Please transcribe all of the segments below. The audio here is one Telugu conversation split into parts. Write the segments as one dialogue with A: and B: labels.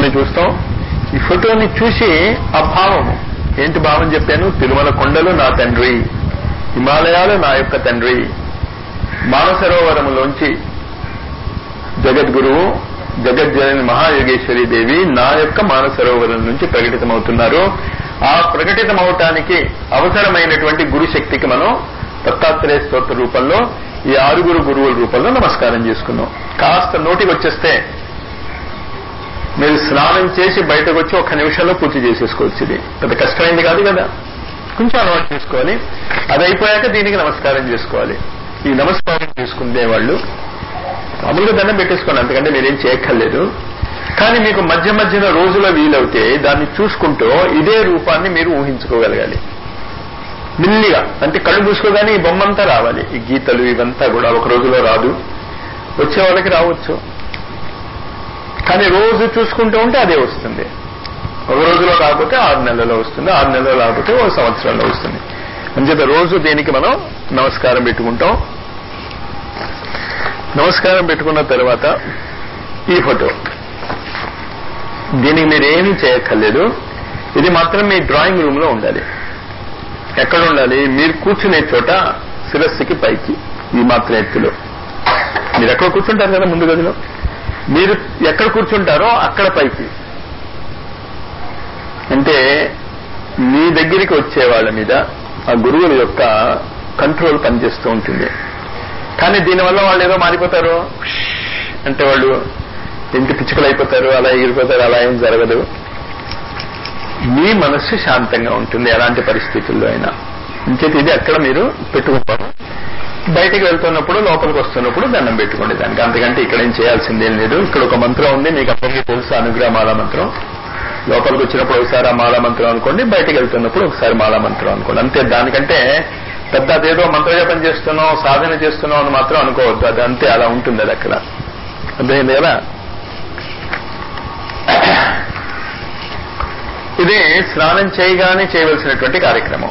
A: ఫోటోని చూస్తాం ఈ ఫోటోని చూసి ఆ భావము ఏంటి భావం చెప్పాను తిరుమల కొండలు నా తండ్రి హిమాలయాలు నా యొక్క తండ్రి మానసరోవరములోంచి జగద్గురువు జగజ్జనని మహాయోగేశ్వరి దేవి నా యొక్క మానసరోవరం నుంచి ప్రకటితమవుతున్నారు ఆ ప్రకటితమవటానికి అవసరమైనటువంటి గురు శక్తికి మనం దత్తాత్రేయ స్తోత్ర రూపంలో ఈ ఆరుగురు గురువుల రూపంలో నమస్కారం చేసుకున్నాం కాస్త నోటికి వచ్చేస్తే మీరు స్నానం చేసి బయటకు వచ్చి ఒక్క నిమిషంలో పూర్తి చేసేసుకోవచ్చు ఇది పెద్ద కష్టమైంది కాదు కదా కొంచెం అలవాటు చేసుకోవాలి అది అయిపోయాక దీనికి నమస్కారం చేసుకోవాలి ఈ నమస్కారం చేసుకునే వాళ్ళు మామూలుగా దండం పెట్టేసుకోండి అంతకంటే మీరేం చేయక్కర్లేదు కానీ మీకు మధ్య మధ్యన రోజులో వీలవుతే దాన్ని చూసుకుంటూ ఇదే రూపాన్ని మీరు ఊహించుకోగలగాలి మిల్లిగా అంటే కళ్ళు మూసుకోగానే ఈ బొమ్మంతా రావాలి ఈ గీతలు ఇవంతా కూడా ఒక రోజులో రాదు వచ్చే వాళ్ళకి రావచ్చు కానీ రోజు చూసుకుంటూ ఉంటే అదే వస్తుంది ఒక రోజులో రాకపోతే ఆరు నెలల్లో వస్తుంది ఆరు నెలల్లో రాకపోతే ఒక సంవత్సరంలో వస్తుంది అంచేత రోజు దీనికి మనం నమస్కారం పెట్టుకుంటాం నమస్కారం పెట్టుకున్న తర్వాత ఈ ఫోటో దీనికి మీరు ఏమీ చేయక్కర్లేదు ఇది మాత్రం మీ డ్రాయింగ్ రూమ్ లో ఉండాలి ఎక్కడ ఉండాలి మీరు కూర్చునే చోట శిరస్సుకి పైకి ఈ మాత్రం ఎత్తులో మీరు ఎక్కడ కూర్చుంటారు కదా ముందు గదిలో మీరు ఎక్కడ కూర్చుంటారో అక్కడ పైకి అంటే మీ దగ్గరికి వచ్చే వాళ్ళ మీద ఆ గురువుల యొక్క కంట్రోల్ పనిచేస్తూ ఉంటుంది కానీ దీనివల్ల వాళ్ళు ఏదో మారిపోతారు అంటే వాళ్ళు ఇంటి పిచ్చుకలు అయిపోతారు అలా ఎగిరిపోతారు అలా ఏం జరగదు మీ మనస్సు శాంతంగా ఉంటుంది ఎలాంటి పరిస్థితుల్లో అయినా ఇంకేత ఇది అక్కడ మీరు పెట్టుకుంటారు బయటికి వెళ్తున్నప్పుడు లోపలికి వస్తున్నప్పుడు దండం పెట్టుకోండి దానికి అంతకంటే ఇక్కడ ఏం చేయాల్సిందేం లేదు ఇక్కడ ఒక మంత్రం ఉంది మీకు అందరికీ తెలుసు అనుగ్రహ మాలా మంత్రం లోపలికి వచ్చినప్పుడు ఒకసారి ఆ మాలా మంత్రం అనుకోండి బయటికి వెళ్తున్నప్పుడు ఒకసారి మాలా మంత్రం అనుకోండి అంతే దానికంటే పెద్ద అదేదో మంత్రజపం చేస్తున్నాం సాధన చేస్తున్నాం అని మాత్రం అనుకోవద్దు అది అంతే అలా ఉంటుంది అది అక్కడ అర్థమైంది కదా ఇది స్నానం చేయగానే చేయవలసినటువంటి కార్యక్రమం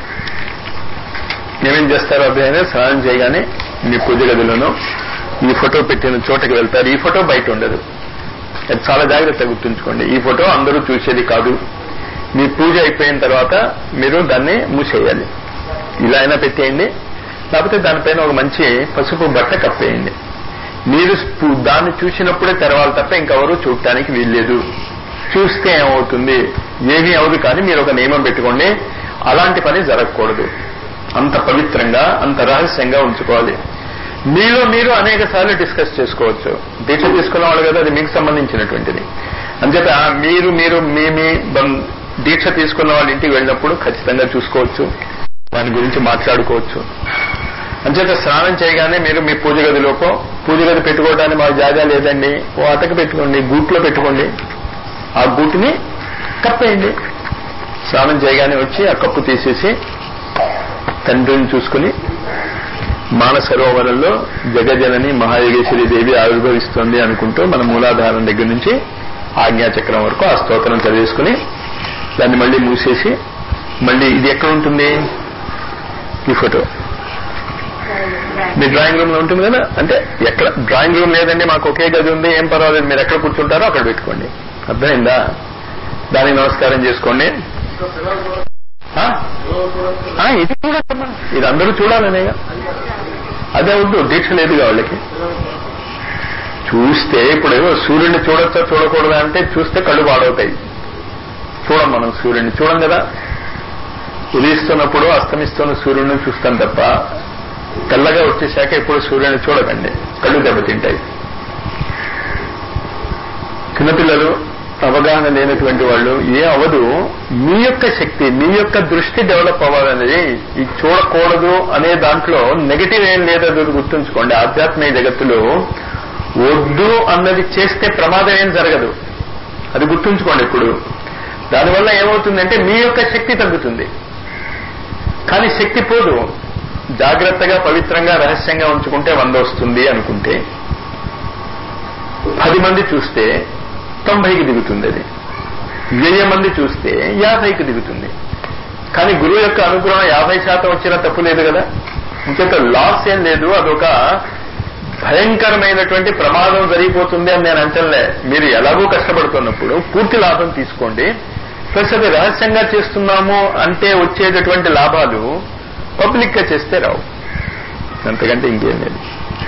A: ఏమేం చేస్తారో అర్థమైంది స్నానం చేయగానే మీ పూజ గదిలోనూ ఈ ఫోటో పెట్టిన చోటకి వెళ్తారు ఈ ఫోటో బయట ఉండదు అది చాలా జాగ్రత్తగా గుర్తుంచుకోండి ఈ ఫోటో అందరూ చూసేది కాదు మీ పూజ అయిపోయిన తర్వాత మీరు దాన్ని మూసేయాలి ఇలా అయినా పెట్టేయండి లేకపోతే దానిపైన ఒక మంచి పసుపు బట్ట కప్పేయండి మీరు స్పు- దాన్ని చూసినప్పుడే తెరవాలి తప్ప ఇంకెవరూ చూడటానికి వీల్లేదు చూస్తే ఏమవుతుంది ఏమీ అవదు కానీ మీరు ఒక నియమం పెట్టుకోండి అలాంటి పని జరగకూడదు అంత పవిత్రంగా అంత రహస్యంగా ఉంచుకోవాలి మీలో మీరు అనేక సార్లు డిస్కస్ చేసుకోవచ్చు దీక్ష తీసుకున్న వాళ్ళు కదా అది మీకు సంబంధించినటువంటిది అంచేత మీరు మీరు మీ మీ బం- దీక్ష తీసుకున్న వాళ్ళ ఇంటికి వెళ్ళినప్పుడు ఖచ్చితంగా చూసుకోవచ్చు దాని గురించి మాట్లాడుకోవచ్చు అంచేత స్నానం చేయగానే మీరు మీ పూజ గదిలోకో పూజ గది పెట్టుకోవడానికి మాకు జాగా లేదండి ఓ అటక పెట్టుకోండి గూట్లో పెట్టుకోండి ఆ గూటిని కప్పేయండి స్నానం చేయగానే వచ్చి ఆ కప్పు తీసేసి తండ్రిని చూసుకుని మానసరోవరంలో జగజనని మహాయోగేశ్వరి దేవి ఆవిర్భవిస్తోంది అనుకుంటూ మన మూలాధారం దగ్గర నుంచి ఆజ్ఞాచక్రం వరకు ఆ స్తోత్రం చదివేసుకుని దాన్ని మళ్ళీ మూసేసి మళ్ళీ ఇది ఎక్కడ ఉంటుంది ఈ ఫోటో మీ డ్రాయింగ్ రూమ్ లో ఉంటుంది కదా అంటే ఎక్కడ డ్రాయింగ్ రూమ్ లేదండి మాకు ఒకే గది ఉంది ఏం పర్వాలేదు మీరు ఎక్కడ కూర్చుంటారో అక్కడ పెట్టుకోండి అర్థమైందా దానికి నమస్కారం చేసుకోండి ఆ? ఆ, ఇది చూడమ్మా ఇది అందరూ చూడాలనేగా అదే వద్దు దీక్ష లేదుగా వాళ్ళకి చూస్తే ఇప్పుడు సూర్యుడిని చూడొచ్చా చూడకూడదా అంటే చూస్తే కళ్ళు పాడవుతాయి చూడం మనం సూర్యుడిని చూడం కదా ఉదయిస్తున్నప్పుడు అస్తమిస్తున్న సూర్యుడిని చూస్తాం తప్ప తెల్లగా వచ్చేసాక ఇప్పుడు సూర్యుడిని చూడకండి కళ్ళు దెబ్బతింటాయి చిన్నపిల్లలు అవగాహన లేనటువంటి వాళ్ళు ఏ అవదు మీ యొక్క శక్తి మీ యొక్క దృష్టి డెవలప్ అవ్వాలనేది ఈ చూడకూడదు అనే దాంట్లో నెగటివ్ ఏం లేదో గుర్తుంచుకోండి ఆధ్యాత్మిక జగత్తులో వద్దు అన్నది చేస్తే ప్రమాదం ఏం జరగదు అది గుర్తుంచుకోండి ఇప్పుడు దానివల్ల ఏమవుతుందంటే మీ యొక్క శక్తి తగ్గుతుంది కానీ శక్తి పోదు జాగ్రత్తగా పవిత్రంగా రహస్యంగా ఉంచుకుంటే వంద వస్తుంది అనుకుంటే పది మంది చూస్తే తొంభైకి దిగుతుంది అది వెయ్యి మంది చూస్తే యాభైకి దిగుతుంది కానీ గురువు యొక్క అనుగ్రహం యాభై శాతం వచ్చినా తప్పు లేదు కదా ఇంకేత లాస్ ఏం లేదు అదొక భయంకరమైనటువంటి ప్రమాదం జరిగిపోతుంది అని నేను అంటలే మీరు ఎలాగో కష్టపడుతున్నప్పుడు పూర్తి లాభం తీసుకోండి ప్లస్ అది రహస్యంగా చేస్తున్నాము అంటే వచ్చేటటువంటి లాభాలు పబ్లిక్ గా చేస్తే రావు అంతకంటే ఇంకేం లేదు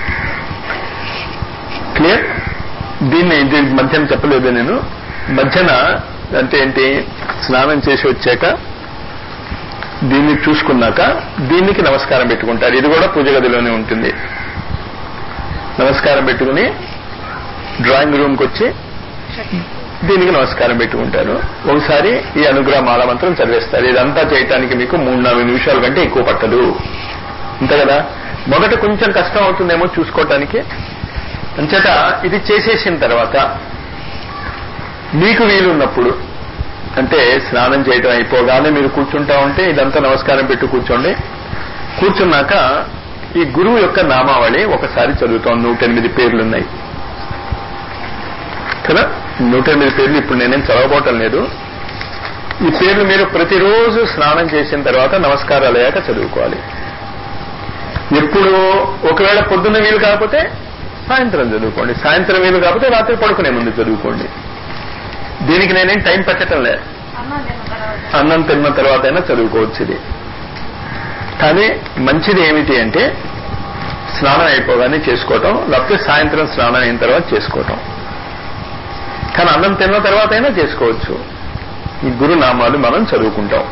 A: క్లియర్ దీన్ని దీని మధ్యన చెప్పలేదు నేను మధ్యన అంటే ఏంటి స్నానం చేసి వచ్చాక దీన్ని చూసుకున్నాక దీనికి నమస్కారం పెట్టుకుంటారు ఇది కూడా పూజ గదిలోనే ఉంటుంది నమస్కారం పెట్టుకుని డ్రాయింగ్ రూమ్కి వచ్చి దీనికి నమస్కారం పెట్టుకుంటారు ఒకసారి ఈ అనుగ్రహ మాల మంత్రం చదివేస్తారు ఇదంతా చేయటానికి మీకు మూడు నాలుగు నిమిషాల కంటే ఎక్కువ పట్టదు అంతే కదా మొదట కొంచెం కష్టం అవుతుందేమో చూసుకోవటానికి అంచేత ఇది చేసేసిన తర్వాత మీకు వీలున్నప్పుడు అంటే స్నానం చేయటం అయిపోగానే మీరు కూర్చుంటా ఉంటే ఇదంతా నమస్కారం పెట్టి కూర్చోండి కూర్చున్నాక ఈ గురువు యొక్క నామావళి ఒకసారి చదువుతాం నూట ఎనిమిది పేర్లున్నాయి కదా నూట ఎనిమిది పేర్లు ఇప్పుడు నేనేం చదవబోవటం లేదు ఈ పేర్లు మీరు ప్రతిరోజు స్నానం చేసిన తర్వాత నమస్కారాలు అయ్యాక చదువుకోవాలి ఎప్పుడు ఒకవేళ పొద్దున్న వీలు కాకపోతే సాయంత్రం చదువుకోండి సాయంత్రం వీలు కాకపోతే రాత్రి పడుకునే ముందు చదువుకోండి దీనికి నేనేం టైం పెట్టడం లేదు అన్నం తిన్న తర్వాత అయినా చదువుకోవచ్చు ఇది కానీ మంచిది ఏమిటి అంటే స్నానం అయిపోగానే చేసుకోవటం లేకపోతే సాయంత్రం స్నానం అయిన తర్వాత చేసుకోవటం కానీ అన్నం తిన్న తర్వాత అయినా చేసుకోవచ్చు ఈ గురునామాలు మనం చదువుకుంటాం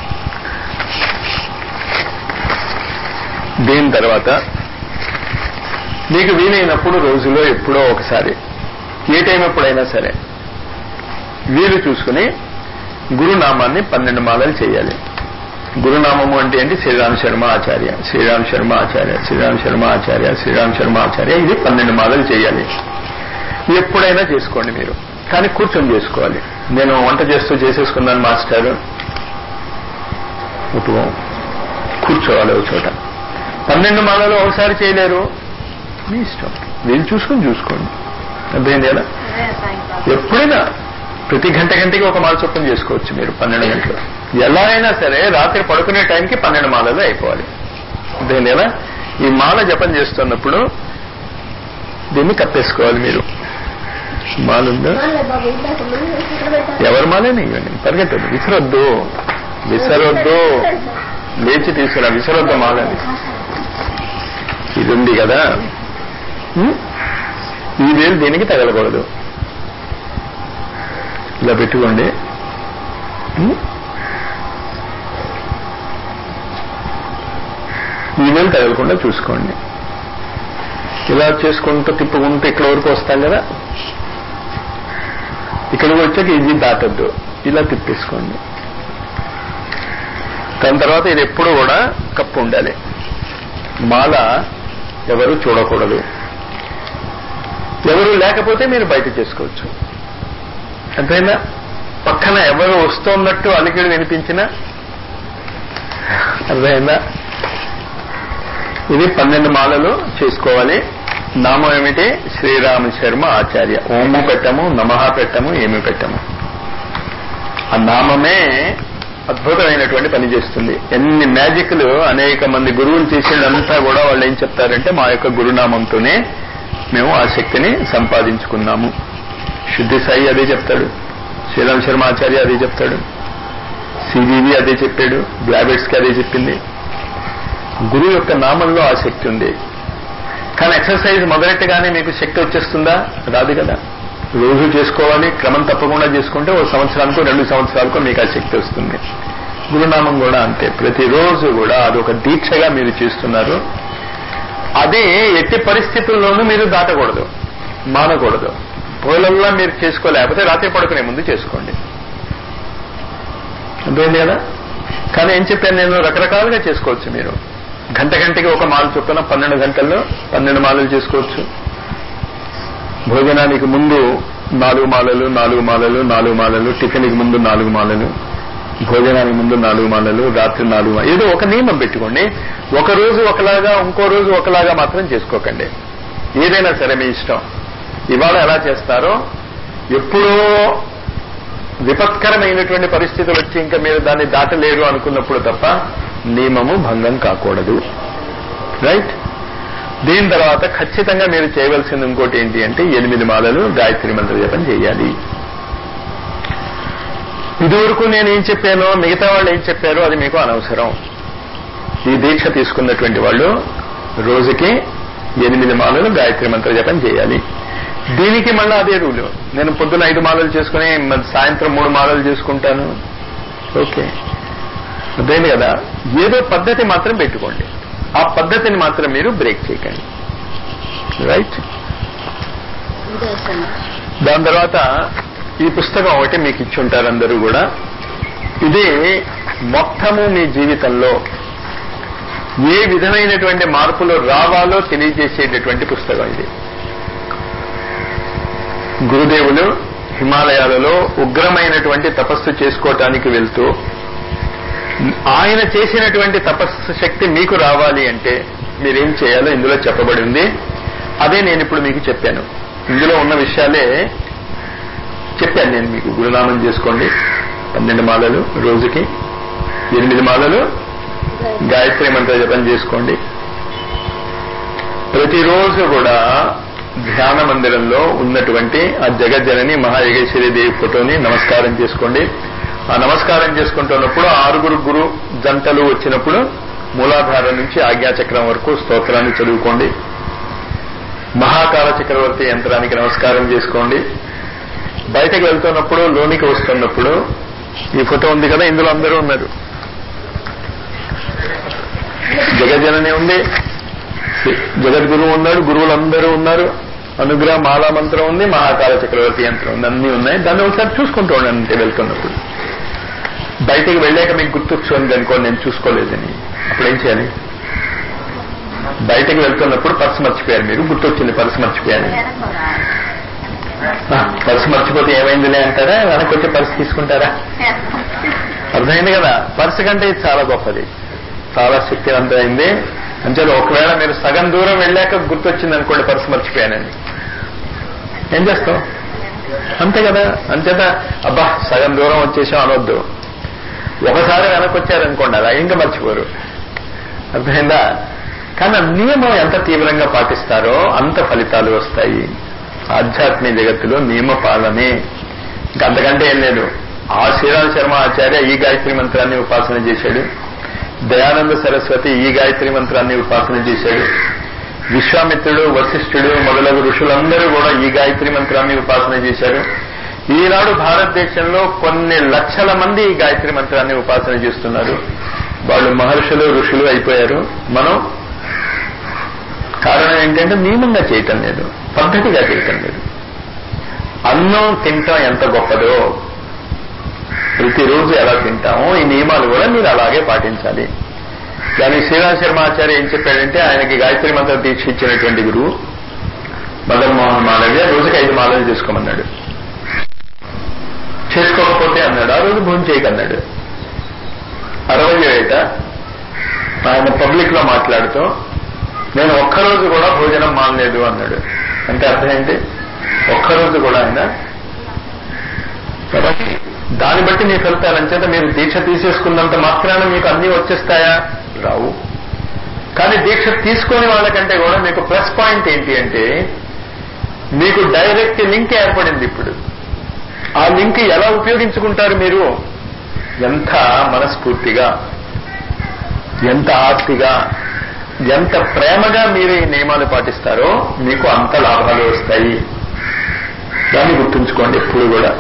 A: దీని తర్వాత మీకు వీలైనప్పుడు రోజులో ఎప్పుడో ఒకసారి ఏ టైం ఎప్పుడైనా సరే వీలు చూసుకుని గురునామాన్ని పన్నెండు మాలలు చేయాలి గురునామము అంటే ఏంటి శ్రీరామ్ శర్మ ఆచార్య శ్రీరామ్ శర్మ ఆచార్య శ్రీరామ్ శర్మ ఆచార్య శ్రీరామ్ శర్మ ఆచార్య ఇది పన్నెండు మాలలు చేయాలి ఎప్పుడైనా చేసుకోండి మీరు కానీ కూర్చొని చేసుకోవాలి నేను వంట చేస్తూ చేసేసుకున్నాను మాస్టర్ ఉపవం కూర్చోవాలి ఒక చోట పన్నెండు మాలలు ఒకసారి చేయలేరు మీ ఇష్టం వీళ్ళు చూసుకొని చూసుకోండి అర్థమైంది కదా ఎప్పుడైనా ప్రతి గంట గంటకి ఒక మాల చొప్పున చేసుకోవచ్చు మీరు పన్నెండు గంటలు ఎలా అయినా సరే రాత్రి పడుకునే టైంకి పన్నెండు మాలలు అయిపోవాలి అర్థమైంది కదా ఈ మాల జపం చేస్తున్నప్పుడు దీన్ని కప్పేసుకోవాలి మీరు మాల ఉందా ఎవరి మాలేని ఇవ్వండి పరిగెట్టదు విసరొద్దు విసరొద్దు లేచి తీసుకురా విసరొద్దు మాలని ఇది ఉంది కదా ఉం? ఈ వేలు దీనికి తగలకూడదు ఇలా పెట్టుకోండి ఉం? ఈ వేలు తగలకుండా చూసుకోండి ఇలా చేసుకుంటూ తిప్పుకుంటూ ఇక్కడ వరకు వస్తాం కదా ఇక్కడికి వచ్చాక ఇది దాటద్దు ఇలా తిప్పేసుకోండి దాని తర్వాత ఇది ఎప్పుడు కూడా కప్పు ఉండాలి మాల ఎవరు చూడకూడదు ఎవరు లేకపోతే మీరు బయట చేసుకోవచ్చు అంతేనా పక్కన ఎవరు వస్తున్నట్టు అలికిడి వినిపించినా అర్థమైందా ఇది పన్నెండు మాలలు చేసుకోవాలి నామం ఏమిటి శ్రీరామ శర్మ ఆచార్య ఓము పెట్టము నమః పెట్టము ఏమి పెట్టము ఆ నామమే అద్భుతమైనటువంటి పని చేస్తుంది ఎన్ని మ్యాజిక్లు అనేక మంది గురువులు చేసేదంతా కూడా వాళ్ళు ఏం చెప్తారంటే మా యొక్క గురునామంతోనే మేము ఆ శక్తిని సంపాదించుకున్నాము శుద్ధి సాయి అదే చెప్తాడు శ్రీరామ్ శర్మ ఆచార్య అదే చెప్తాడు సివివి అదే చెప్పాడు బ్లాబెట్స్ కి అదే చెప్పింది గురువు యొక్క నామంలో ఆ శక్తి ఉంది కానీ ఎక్సర్సైజ్ మొదలెట్టగానే మీకు శక్తి వచ్చేస్తుందా రాదు కదా రోజు చేసుకోవాలి క్రమం తప్పకుండా చేసుకుంటే ఓ సంవత్సరానికో రెండు సంవత్సరాలకో మీకు ఆ శక్తి వస్తుంది గురునామం కూడా అంతే ప్రతిరోజు కూడా అదొక దీక్షగా మీరు చేస్తున్నారు అదే ఎట్టి పరిస్థితుల్లోనూ మీరు దాటకూడదు మానకూడదు పోలల్లా మీరు చేసుకోలేకపోతే రాత్రి పడుకునే ముందు చేసుకోండి అర్థమైంది కదా కానీ ఏం చెప్పాను నేను రకరకాలుగా చేసుకోవచ్చు మీరు గంట గంటకి ఒక మాల చొప్పున పన్నెండు గంటల్లో పన్నెండు మాలలు చేసుకోవచ్చు భోజనానికి ముందు నాలుగు మాలలు నాలుగు మాలలు నాలుగు మాలలు టిఫిన్కి ముందు నాలుగు మాలలు భోజనానికి ముందు నాలుగు మాలలు రాత్రి నాలుగు మాలలు ఏదో ఒక నియమం పెట్టుకోండి ఒక రోజు ఒకలాగా ఇంకో రోజు ఒకలాగా మాత్రం చేసుకోకండి ఏదైనా సరే మీ ఇష్టం ఇవాళ ఎలా చేస్తారో ఎప్పుడో విపత్కరమైనటువంటి పరిస్థితులు వచ్చి ఇంకా మీరు దాన్ని దాటలేరు అనుకున్నప్పుడు తప్ప నియమము భంగం కాకూడదు రైట్ దీని తర్వాత ఖచ్చితంగా మీరు చేయవలసింది ఇంకోటి ఏంటి అంటే ఎనిమిది మాలలు గాయత్రి మంత్ర జపం చేయాలి ఇదివరకు నేను ఏం చెప్పానో మిగతా వాళ్ళు ఏం చెప్పారో అది మీకు అనవసరం ఈ దీక్ష తీసుకున్నటువంటి వాళ్ళు రోజుకి ఎనిమిది మాలలు గాయత్రి మంత్ర జపం చేయాలి దీనికి మళ్ళీ అదే రూలు నేను పొద్దున ఐదు మాలలు చేసుకుని మ- సాయంత్రం మూడు మాలలు చేసుకుంటాను ఓకే అదేంటి కదా ఏదో పద్ధతి మాత్రం పెట్టుకోండి ఆ పద్ధతిని మాత్రం మీరు బ్రేక్ చేయకండి రైట్ దాని తర్వాత ఈ పుస్తకం ఒకటి మీకు ఇచ్చి ఉంటారు అందరూ కూడా ఇది మొత్తము మీ జీవితంలో ఏ విధమైనటువంటి మార్పులు రావాలో తెలియజేసేటటువంటి పుస్తకం ఇది గురుదేవులు హిమాలయాలలో ఉగ్రమైనటువంటి తపస్సు చేసుకోవటానికి వెళ్తూ ఆయన చేసినటువంటి తపస్సు శక్తి మీకు రావాలి అంటే మీరేం చేయాలో ఇందులో చెప్పబడి ఉంది అదే నేను ఇప్పుడు మీకు చెప్పాను ఇందులో ఉన్న విషయాలే చెప్పాను నేను మీకు గురునామం చేసుకోండి పన్నెండు మాలలు రోజుకి ఎనిమిది మాలలు గాయత్రి మంత్ర జపం చేసుకోండి ప్రతిరోజు కూడా ధ్యాన మందిరంలో ఉన్నటువంటి ఆ జగజ్జనని మహాయోగేశ్వరి దేవి ఫోటోని నమస్కారం చేసుకోండి ఆ నమస్కారం చేసుకుంటున్నప్పుడు ఆరుగురు గురు జంటలు వచ్చినప్పుడు మూలాధారం నుంచి ఆజ్ఞాచక్రం వరకు స్తోత్రాన్ని చదువుకోండి మహాకాల చక్రవర్తి యంత్రానికి నమస్కారం చేసుకోండి బయటకు వెళ్తున్నప్పుడు లోనికి వస్తున్నప్పుడు ఈ ఫోటో ఉంది కదా ఇందులో అందరూ ఉన్నారు జగజ్జనని ఉంది జగద్గురువు ఉన్నాడు గురువులందరూ ఉన్నారు అనుగ్రహ మాలా మంత్రం ఉంది మహాకాల చక్రవర్తి యంత్రం ఉంది అన్ని ఉన్నాయి దాన్ని ఒకసారి చూసుకుంటూ ఉండండి వెళ్తున్నప్పుడు బయటికి వెళ్ళాక మీకు గుర్తొచ్చుంది అనుకోండి నేను చూసుకోలేదని అప్పుడు ఏం చేయాలి బయటకు వెళ్తున్నప్పుడు పర్సు మర్చిపోయారు మీరు గుర్తొచ్చింది పర్సు మర్చిపోయాను పర్సు మర్చిపోతే ఏమైందిలే అంటారా వెనక్కి వచ్చి పర్సు తీసుకుంటారా అర్థమైంది కదా పర్సు కంటే ఇది చాలా గొప్పది చాలా శక్తివంతమైంది అంచేత ఒకవేళ మీరు సగం దూరం వెళ్ళాక గుర్తొచ్చింది అనుకోండి పర్సు మర్చిపోయానని ఏం చేస్తావు అంతే కదా అంచేత అబ్బా సగం దూరం వచ్చేసాం అనొద్దు ఒకసారి వెనక్కి వచ్చారనుకోండి అలా ఇంకా మర్చిపోరు అర్థమైందా కానీ ఆ నియమం ఎంత తీవ్రంగా పాటిస్తారో అంత ఫలితాలు వస్తాయి ఆధ్యాత్మిక జగత్తులో నియమ పాలనే ఇంకా అంతకంటే ఏం లేదు ఆ శ్రీరామ శర్మ ఆచార్య ఈ గాయత్రి మంత్రాన్ని ఉపాసన చేశాడు దయానంద సరస్వతి ఈ గాయత్రి మంత్రాన్ని ఉపాసన చేశాడు విశ్వామిత్రుడు వశిష్ఠుడు మొదలగు ఋషులందరూ కూడా ఈ గాయత్రి మంత్రాన్ని ఉపాసన చేశారు ఈనాడు భారతదేశంలో కొన్ని లక్షల మంది ఈ గాయత్రి మంత్రాన్ని ఉపాసన చేస్తున్నారు వాళ్ళు మహర్షులు ఋషులు అయిపోయారు మనం కారణం ఏంటంటే నియమంగా చేయటం లేదు పద్ధతిగా చేయటం లేదు అన్నం తింటాం ఎంత గొప్పదో ప్రతిరోజు ఎలా తింటామో ఈ నియమాలు కూడా మీరు అలాగే పాటించాలి దానికి శ్రీరామ శర్మ ఆచార్య ఏం చెప్పాడంటే ఆయనకి గాయత్రి మంత్ర దీక్ష ఇచ్చినటువంటి గురువు మదన్ మోహన్ మాలవ్య రోజుకి ఐదు మాలలు చేసుకోమన్నాడు చేసుకోకపోతే అన్నాడు ఆ రోజు భోజనం చేయకన్నాడు అరవై ఏట ఆయన పబ్లిక్ లో మాట్లాడుతూ నేను ఒక్కరోజు కూడా భోజనం మానలేదు అన్నాడు అంటే అర్థం ఏంటి ఒక్కరోజు కూడా ఆయన కాబట్టి దాన్ని బట్టి మీ ఫలితాలు అంచేత మీరు దీక్ష తీసేసుకున్నంత మాత్రాన మీకు అన్ని వచ్చేస్తాయా రావు కానీ దీక్ష తీసుకునే వాళ్ళకంటే కూడా మీకు ప్లస్ పాయింట్ ఏంటి అంటే మీకు డైరెక్ట్ లింక్ ఏర్పడింది ఇప్పుడు ఆ లింక్ ఎలా ఉపయోగించుకుంటారు మీరు ఎంత మనస్ఫూర్తిగా ఎంత ఆర్తిగా ఎంత ప్రేమగా మీరు ఈ నియమాలు పాటిస్తారో మీకు అంత లాభాలు వస్తాయి దాన్ని గుర్తుంచుకోండి ఎప్పుడు కూడా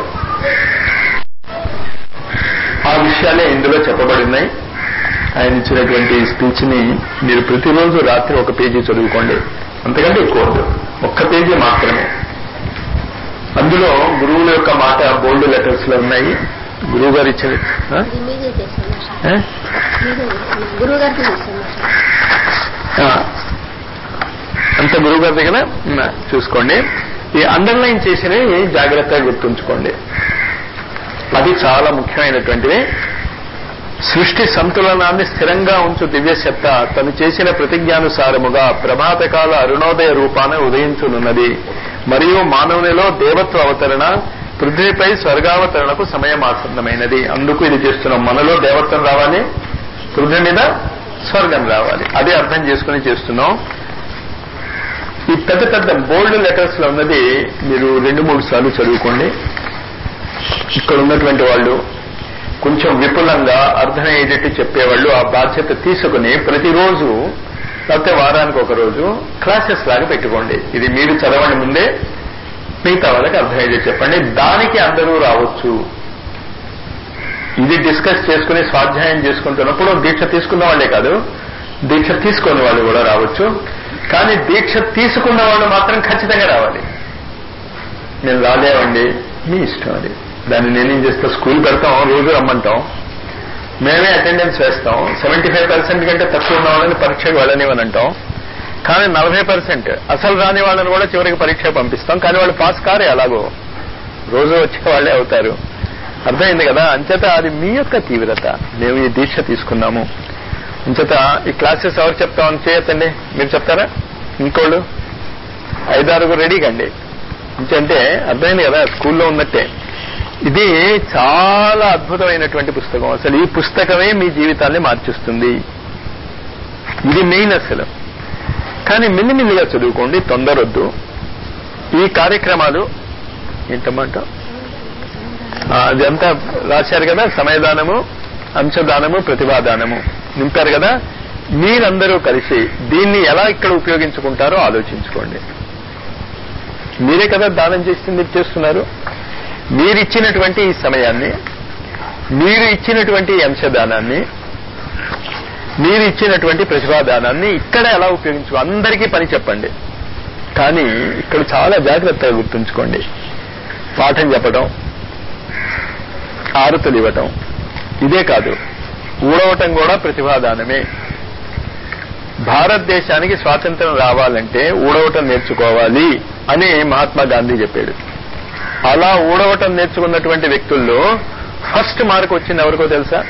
A: ఆ విషయాలే ఇందులో చెప్పబడి ఉన్నాయి ఆయన ఇచ్చినటువంటి స్పీచ్ ని మీరు ప్రతిరోజు రాత్రి ఒక పేజీ చదువుకోండి అంతకంటే ఎక్కువ వద్దు. ఒక్క పేజీ మాత్రమే అందులో గురువుల యొక్క మాట బోల్డ్ లెటర్స్ లో ఉన్నాయి గురువు గారు ఇచ్చిన ఆ?
B: ఇది మీదే చేశాను
A: ఆ?
B: గురువు గారికి చేశాను
A: ఆ. అంత గురువు గారి దగ్గర ఉన్నా, చూసుకోండి ఈ అండర్లైన్ చేసినవి జాగ్రత్తగా గుర్తుంచుకోండి అది చాలా ముఖ్యమైనటువంటిది సృష్టి సంతులనాన్ని స్థిరంగా ఉంచు దివ్య సత్త తను చేసిన ప్రతిజ్ఞానుసారముగా ప్రభాతకాల అరుణోదయ రూపాన ఉదయించునున్నది మరియు మానవునిలో దేవత్వ అవతరణ పృథ్వీపై స్వర్గావతరణకు సమయం ఆసన్నమైనది అందుకు ఇది చేస్తున్నాం మనలో దేవత్వం రావాలి పృథ్వీ మీద స్వర్గం రావాలి అదే అర్థం చేసుకుని చేస్తున్నాం ఈ పెద్ద పెద్ద బోల్డ్ లెటర్స్ లో ఉన్నది మీరు రెండు మూడు సార్లు చదువుకోండి ఇక్కడ ఉన్నటువంటి వాళ్ళు కొంచెం విపులంగా అర్థమయ్యేటట్టు చెప్పేవాళ్ళు ఆ బాధ్యత తీసుకుని ప్రతిరోజు లేకపోతే వారానికి ఒక రోజు క్లాసెస్ లాగా పెట్టుకోండి ఇది మీరు చదవండి ముందే మిగతా వాళ్ళకి అర్థమయ్యేది చెప్పండి దానికి అందరూ రావచ్చు ఇది డిస్కస్ చేసుకుని స్వాధ్యాయం చేసుకుంటున్నప్పుడు దీక్ష తీసుకున్న వాళ్ళే కాదు దీక్ష తీసుకుని వాళ్ళు కూడా రావచ్చు కానీ దీక్ష తీసుకున్న వాళ్ళు మాత్రం ఖచ్చితంగా రావాలి మేము రాలేవండి మీ ఇష్టం అది దాన్ని నేనేం చేస్తా స్కూల్ పెడతాం రోజు రమ్మంటాం మేమే అటెండెన్స్ వేస్తాం సెవెంటీ ఫైవ్ పర్సెంట్ కంటే తక్కువ ఉన్న వాళ్ళని పరీక్షకు వెళ్ళనివని అంటాం కానీ నలభై పర్సెంట్ అసలు రాని వాళ్ళని కూడా చివరికి పరీక్ష పంపిస్తాం కానీ వాళ్ళు పాస్ కారే అలాగో రోజు వచ్చే వాళ్ళే అవుతారు అర్థమైంది కదా అంచేత అది మీ యొక్క తీవ్రత మేము ఈ దీక్ష తీసుకున్నాము అంచేత ఈ క్లాసెస్ ఎవరు చెప్తామని చేయొద్దండి మీరు చెప్తారా ఇంకోళ్ళు ఐదారుగురు రెడీ కండి ఇంకంటే అర్థమైంది కదా స్కూల్లో ఉన్నట్టే ఇది చాలా అద్భుతమైనటువంటి పుస్తకం అసలు ఈ పుస్తకమే మీ జీవితాన్ని మార్చిస్తుంది ఇది మెయిన్ అసలు కానీ మిల్లిమిల్లిగా చదువుకోండి తొందరొద్దు ఈ కార్యక్రమాలు ఏంటన్నమాట అదంతా రాశారు కదా సమయదానము అంశదానము ప్రతిభాదానము నింపారు కదా మీరందరూ కలిసి దీన్ని ఎలా ఇక్కడ ఉపయోగించుకుంటారో ఆలోచించుకోండి మీరే కదా దానం చేసి మీరు చేస్తున్నారు మీరు ఇచ్చినటువంటి ఈ సమయాన్ని మీరు ఇచ్చినటువంటి ఈ అంశదానాన్ని మీరు ఇచ్చినటువంటి ప్రతిభాదానాన్ని ఇక్కడ ఎలా ఉపయోగించుకో అందరికీ పని చెప్పండి కానీ ఇక్కడ చాలా జాగ్రత్తగా గుర్తుంచుకోండి పాఠం చెప్పడం ఆరుతలు ఇవ్వటం ఇదే కాదు ఊడవటం కూడా ప్రతిభాదానమే భారతదేశానికి స్వాతంత్రం రావాలంటే ఊడవటం నేర్చుకోవాలి అని మహాత్మా గాంధీ చెప్పాడు అలా ఊడవటం నేర్చుకున్నటువంటి వ్యక్తుల్లో ఫస్ట్ మార్క్ వచ్చింది ఎవరికో తెలుసా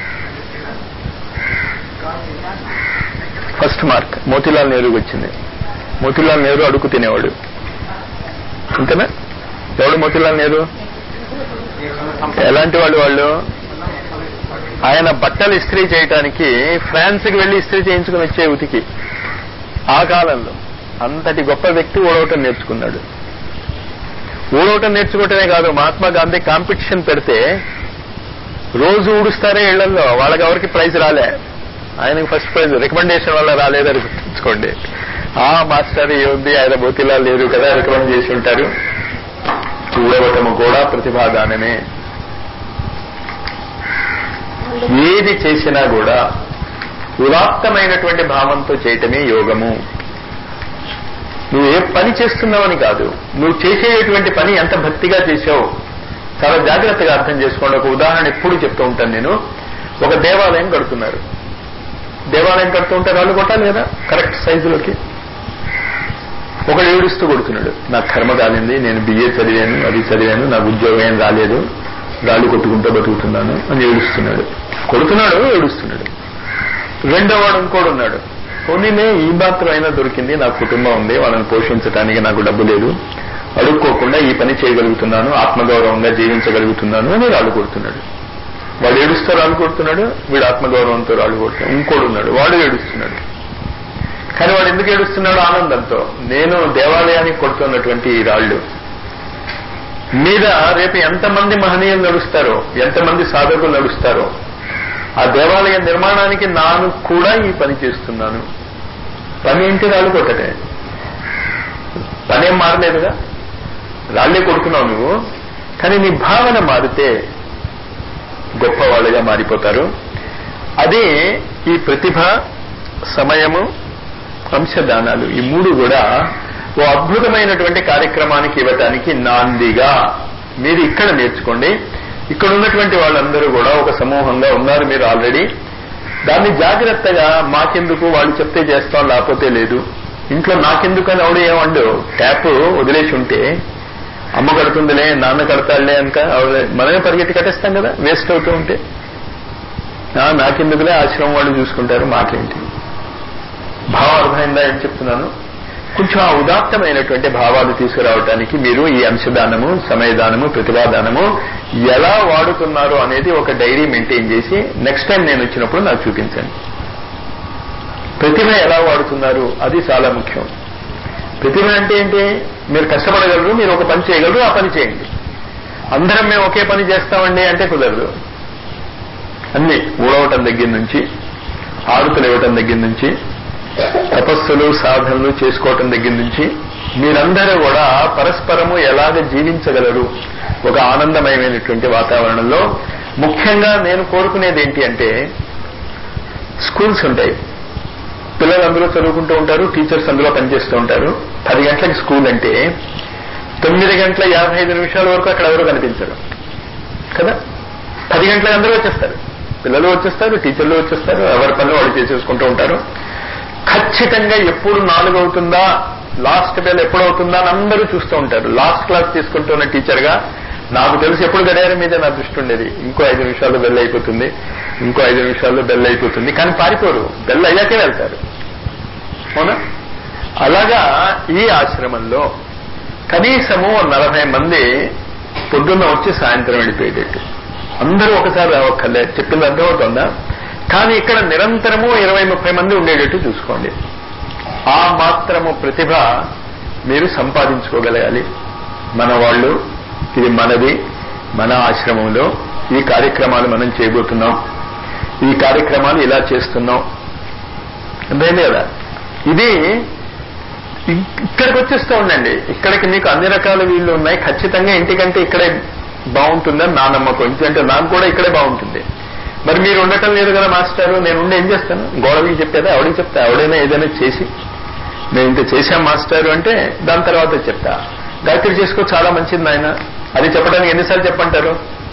A: ఫస్ట్ మార్క్ మోతీలాల్ నెహ్రూకి వచ్చింది మోతీలాల్ నెహ్రూ అడుగు తినేవాడు అంతేనా ఎవడు మోతీలాల్ నెహ్రూ ఎలాంటి వాళ్ళు వాళ్ళు ఆయన బట్టలు ఇస్త్రీ చేయటానికి ఫ్రాన్స్కి వెళ్లి ఇస్త్రీ చేయించుకుని వచ్చే ఉతికి ఆ కాలంలో అంతటి గొప్ప వ్యక్తి ఓడవటం నేర్చుకున్నాడు ఊడవటం నేర్చుకోవటమే కాదు మహాత్మా గాంధీ కాంపిటీషన్ పెడితే రోజు ఊడుస్తారే ఇళ్లలో వాళ్ళకి ఎవరికి ప్రైజ్ రాలే ఆయనకి ఫస్ట్ ప్రైజ్ రికమెండేషన్ వల్ల రాలేదని గుర్తుంచుకోండి ఆ మాస్టర్ ఏముంది ఆయన బోతిలా లేరు కదా రికమెండ్ చేసి ఉంటారు ఊడవటము కూడా ప్రతిభాదానమే ఏది చేసినా కూడా ఉదాత్తమైనటువంటి భావంతో చేయటమే యోగము నువ్వు ఏ పని చేస్తున్నావని కాదు నువ్వు చేసేటువంటి పని ఎంత భక్తిగా చేసావు చాలా జాగ్రత్తగా అర్థం చేసుకోండి ఒక ఉదాహరణ ఎప్పుడు చెప్తూ ఉంటాను నేను ఒక దేవాలయం కడుతున్నారు దేవాలయం కడుతూ ఉంటే రాళ్ళు కొట్టాలి కదా కరెక్ట్ సైజులోకి ఒకడు ఏడుస్తూ కొడుతున్నాడు నాకు కర్మ కాలింది నేను బిఏ చదివాను అది చదివాను నాకు ఉద్యోగం ఏం రాలేదు రాళ్ళు కొట్టుకుంటూ బతుకుతున్నాను అని ఏడుస్తున్నాడు కొడుతున్నాడు ఏడుస్తున్నాడు రెండో వాడు ఇంకోడు ఉన్నాడు పోనీలే ఈ మాత్రం అయినా దొరికింది నాకు కుటుంబం ఉంది వాళ్ళని పోషించడానికి నాకు డబ్బు లేదు అడుక్కోకుండా ఈ పని చేయగలుగుతున్నాను ఆత్మగౌరవంగా జీవించగలుగుతున్నాను అని రాళ్ళు కొడుతున్నాడు వాడు ఏడుస్తూ రాళ్ళు కొడుతున్నాడు వీడు ఆత్మగౌరవంతో రాళ్ళు కొడుతున్నాడు ఇంకోడు ఉన్నాడు వాడు ఏడుస్తున్నాడు కానీ వాడు ఎందుకు ఏడుస్తున్నాడు ఆనందంతో నేను దేవాలయానికి కొడుతున్నటువంటి ఈ రాళ్ళు మీద రేపు ఎంతమంది మహనీయులు నడుస్తారో ఎంతమంది సాధకులు నడుస్తారో ఆ దేవాలయ నిర్మాణానికి నాను కూడా ఈ పని చేస్తున్నాను పని ఏంటి రాళ్ళు కొట్టటే పనేం మారలేదుగా రాళ్లే కొడుతున్నావు నువ్వు కానీ నీ భావన మారితే గొప్పవాళ్ళుగా మారిపోతారు అదే ఈ ప్రతిభ సమయము అంశదానాలు ఈ మూడు కూడా ఓ అద్భుతమైనటువంటి కార్యక్రమానికి ఇవ్వటానికి నాందిగా మీరు ఇక్కడ నేర్చుకోండి ఇక్కడ ఉన్నటువంటి వాళ్ళందరూ కూడా ఒక సమూహంగా ఉన్నారు మీరు ఆల్రెడీ దాన్ని జాగ్రత్తగా మాకెందుకు వాళ్ళు చెప్తే చేస్తాం లేకపోతే లేదు ఇంట్లో నాకెందుకు అని ఆవిడ ఏమండు ట్యాప్ వదిలేసి ఉంటే అమ్మ కడుతుందిలే నాన్న కడతాడులే అంక మనమే పరిగెత్తి కట్టేస్తాం కదా వేస్ట్ అవుతూ ఉంటే నాకెందుకులే ఆశ్రమం వాళ్ళు చూసుకుంటారు మాకేంటి భావం అర్థమైందా ఏం చెప్తున్నాను కొంచెం ఆ ఉదాత్తమైనటువంటి భావాలు తీసుకురావటానికి మీరు ఈ అంశదానము సమయదానము ప్రతిభాదానము ఎలా వాడుతున్నారు అనేది ఒక డైరీ మెయింటైన్ చేసి నెక్స్ట్ టైం నేను వచ్చినప్పుడు నాకు చూపించండి ప్రతిభ ఎలా వాడుతున్నారు అది చాలా ముఖ్యం ప్రతిభ అంటే ఏంటి మీరు కష్టపడగలరు మీరు ఒక పని చేయగలరు ఆ పని చేయండి అందరం మేము ఒకే పని చేస్తామండి అంటే కుదరదు అన్ని ఊడవటం దగ్గర నుంచి ఆరుతలు ఇవ్వటం దగ్గర నుంచి తపస్సులు సాధనలు చేసుకోవటం దగ్గర నుంచి మీరందరూ కూడా పరస్పరము ఎలాగ జీవించగలరు ఒక ఆనందమయమైనటువంటి వాతావరణంలో ముఖ్యంగా నేను కోరుకునేది ఏంటి అంటే స్కూల్స్ ఉంటాయి పిల్లలు అందులో చదువుకుంటూ ఉంటారు టీచర్స్ అందులో పనిచేస్తూ ఉంటారు పది గంటలకి స్కూల్ అంటే తొమ్మిది గంటల యాభై ఐదు నిమిషాల వరకు అక్కడ ఎవరు కనిపించరు కదా పది గంటలకు అందరూ వచ్చేస్తారు పిల్లలు వచ్చేస్తారు టీచర్లు వచ్చేస్తారు ఎవరి పనులు వాళ్ళు చేసేసుకుంటూ ఉంటారు ఖచ్చితంగా ఎప్పుడు నాలుగు అవుతుందా లాస్ట్ బెల్ ఎప్పుడు అవుతుందా అని అందరూ చూస్తూ ఉంటారు లాస్ట్ క్లాస్ తీసుకుంటున్న టీచర్గా నాకు తెలిసి ఎప్పుడు గడియారం మీద నా దృష్టి ఉండేది ఇంకో ఐదు నిమిషాల్లో బెల్ అయిపోతుంది ఇంకో ఐదు నిమిషాల్లో బెల్ అయిపోతుంది కానీ పారిపోరు బెల్ అయ్యాకే వెళ్తారు అవునా అలాగా ఈ ఆశ్రమంలో కనీసము నలభై మంది పొద్దున్న వచ్చి సాయంత్రం వెళ్ళిపోయేటట్టు అందరూ ఒకసారి రావక్కర్లే చెప్పింది అర్థమవుతుందా కానీ ఇక్కడ నిరంతరము ఇరవై ముప్పై మంది ఉండేటట్టు చూసుకోండి ఆ మాత్రము ప్రతిభ మీరు సంపాదించుకోగలగాలి మన వాళ్ళు ఇది మనది మన ఆశ్రమంలో ఈ కార్యక్రమాలు మనం చేయబోతున్నాం ఈ కార్యక్రమాలు ఇలా చేస్తున్నాం అర్థమైంది కదా ఇది ఇక్కడికి వచ్చేస్తూ ఉండండి ఇక్కడికి మీకు అన్ని రకాల వీళ్ళు ఉన్నాయి ఖచ్చితంగా ఇంటికంటే ఇక్కడే బాగుంటుందని నా నమ్మకం ఎందుకంటే నాకు కూడా ఇక్కడే బాగుంటుంది మరి మీరు ఉండటం లేదు కదా మాస్టారు నేను ఉండి ఏం చేస్తాను గోడలకి చెప్పేదా ఆవిడకి చెప్తా ఆవిడైనా ఏదైనా చేసి మేము ఇంత చేశాం మాస్టారు అంటే దాని తర్వాత చెప్తా గాయత్రి చేసుకో చాలా మంచిది నాయన అది చెప్పడానికి ఎన్నిసార్లు చెప్పంటారు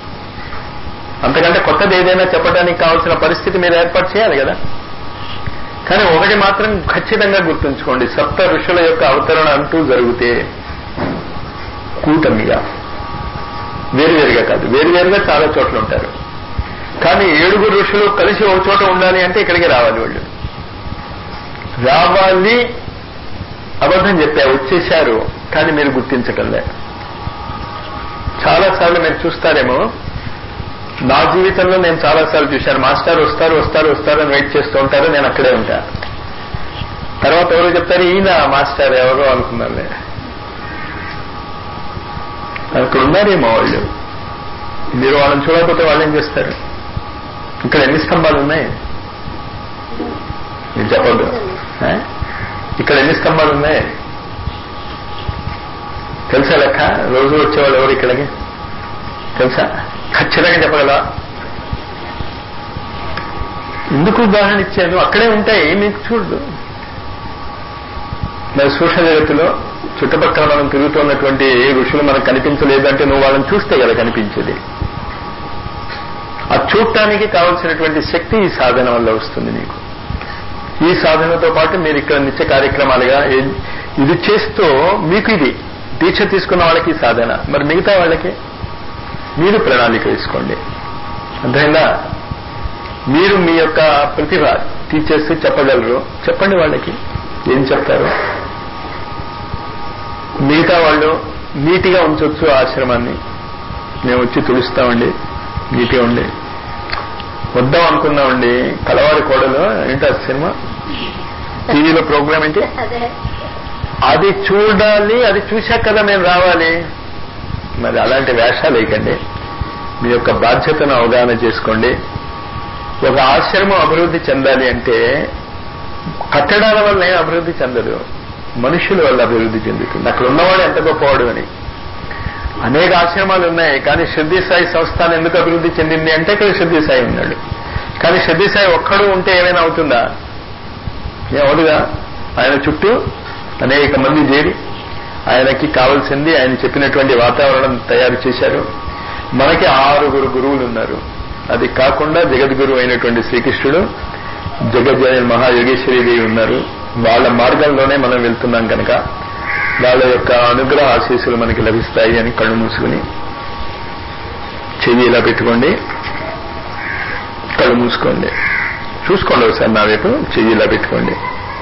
A: అంతకంటే కొత్తది ఏదైనా చెప్పడానికి కావాల్సిన పరిస్థితి మీరు ఏర్పాటు చేయాలి కదా కానీ ఒకటి మాత్రం ఖచ్చితంగా గుర్తుంచుకోండి సప్త ఋషుల యొక్క అవతరణ అంటూ జరిగితే కూటమిగా వేరువేరుగా కాదు వేరువేరుగా చాలా చోట్ల ఉంటారు కానీ ఏడుగురు ఋషులు కలిసి ఒక చోట ఉండాలి అంటే ఇక్కడికి రావాలి వాళ్ళు రావాలి అబద్ధం చెప్పా వచ్చేశారు కానీ మీరు గుర్తించటంలే చాలాసార్లు మీరు చూస్తారేమో నా జీవితంలో నేను చాలాసార్లు చూశాను మాస్టర్ వస్తారు వస్తారు వస్తారు అని వెయిట్ చేస్తూ ఉంటారు నేను అక్కడే ఉంటా తర్వాత ఎవరు చెప్తారు ఈయన మాస్టర్ ఎవరో అనుకున్నాను అక్కడ ఉన్నారేమో వాళ్ళు మీరు వాళ్ళని చూడకపోతే వాళ్ళు ఏం చేస్తారు ఇక్కడ ఎన్ని స్తంభాలు ఉన్నాయి మీరు చెప్పొద్దు ఆ? ఇక్కడ ఎన్ని స్తంభాలు ఉన్నాయి తెలుసా లెక్క రోజు వచ్చేవాళ్ళు ఎవరు ఇక్కడికి తెలుసా ఖచ్చితంగా చెప్పగలవా ఎందుకు ఉదాహరణ ఇచ్చాను అక్కడే ఉంటాయి మీకు చూడు మరి సూక్ష్మ జగత్తులో చుట్టుపక్కల మనం తిరుగుతున్నటువంటి ఏ ఋషులు మనకు కనిపించలేదు అంటే నువ్వు వాళ్ళని చూస్తే కదా కనిపించేది ఆ చూడటానికి కావలసినటువంటి శక్తి ఈ సాధన వల్ల వస్తుంది నీకు ఈ సాధనతో పాటు మీరు ఇక్కడ నిత్య కార్యక్రమాలుగా ఏ- ఇది చేస్తూ మీకు ఇది దీక్ష తీసుకున్న వాళ్ళకి ఈ సాధన మరి మిగతా వాళ్ళకి మీరు ప్రణాళిక వేసుకోండి అర్థమైందా మీరు మీ యొక్క ప్రతిభ టీచర్స్ చెప్పగలరు చెప్పండి వాళ్ళకి ఏం చెప్తారు మిగతా వాళ్ళు నీటిగా ఉంచవచ్చు ఆశ్రమాన్ని మేము వచ్చి తుడుస్తామండి నీట్గా ఉండి వద్దాం అనుకున్నామండి కలవారి కోడలు ఏంటి ఆ సినిమా టీవీలో ప్రోగ్రామ్ ఏంటి
B: అదే
A: అది చూడాలి అది చూశాక కదా మేము రావాలి మరి అలాంటి వేషాలు వేయకండి మీ యొక్క బాధ్యతను అవగాహన చేసుకోండి ఒక ఆశ్రమం అభివృద్ధి చెందాలి అంటే కట్టడాల వల్ల ఏం అభివృద్ధి చెందదు మనుషుల వల్ల అభివృద్ధి చెందుతుంది అక్కడ ఉన్నవాడు ఎంత గొప్పవాడు అని అనేక ఆశ్రమాలు ఉన్నాయి కానీ సిద్ధి సాయి సంస్థానం ఎందుకు అభివృద్ధి చెందింది అంటే ఇక్కడ సిద్ధి సాయి ఉన్నాడు కానీ సిద్ధి సాయి ఒక్కడు ఉంటే ఏమైనా అవుతుందా ఏమవుదుగా ఆయన చుట్టూ అనేక మంది చేరి ఆయనకి కావాల్సింది ఆయన చెప్పినటువంటి వాతావరణం తయారు చేశారు మనకి ఆరుగురు గురువులు ఉన్నారు అది కాకుండా జగద్గురు అయినటువంటి శ్రీకృష్ణుడు జగజ్జయ మహాయోగేశ్వరి దేవి ఉన్నారు వాళ్ళ మార్గంలోనే మనం వెళ్తున్నాం కనుక వాళ్ళ యొక్క అనుగ్రహ ఆశీస్సులు మనకి లభిస్తాయి అని కళ్ళు మూసుకుని చెయ్యి ఇలా పెట్టుకోండి కళ్ళు మూసుకోండి చూసుకోండి ఒకసారి నా వైపు చెయ్యి ఇలా పెట్టుకోండి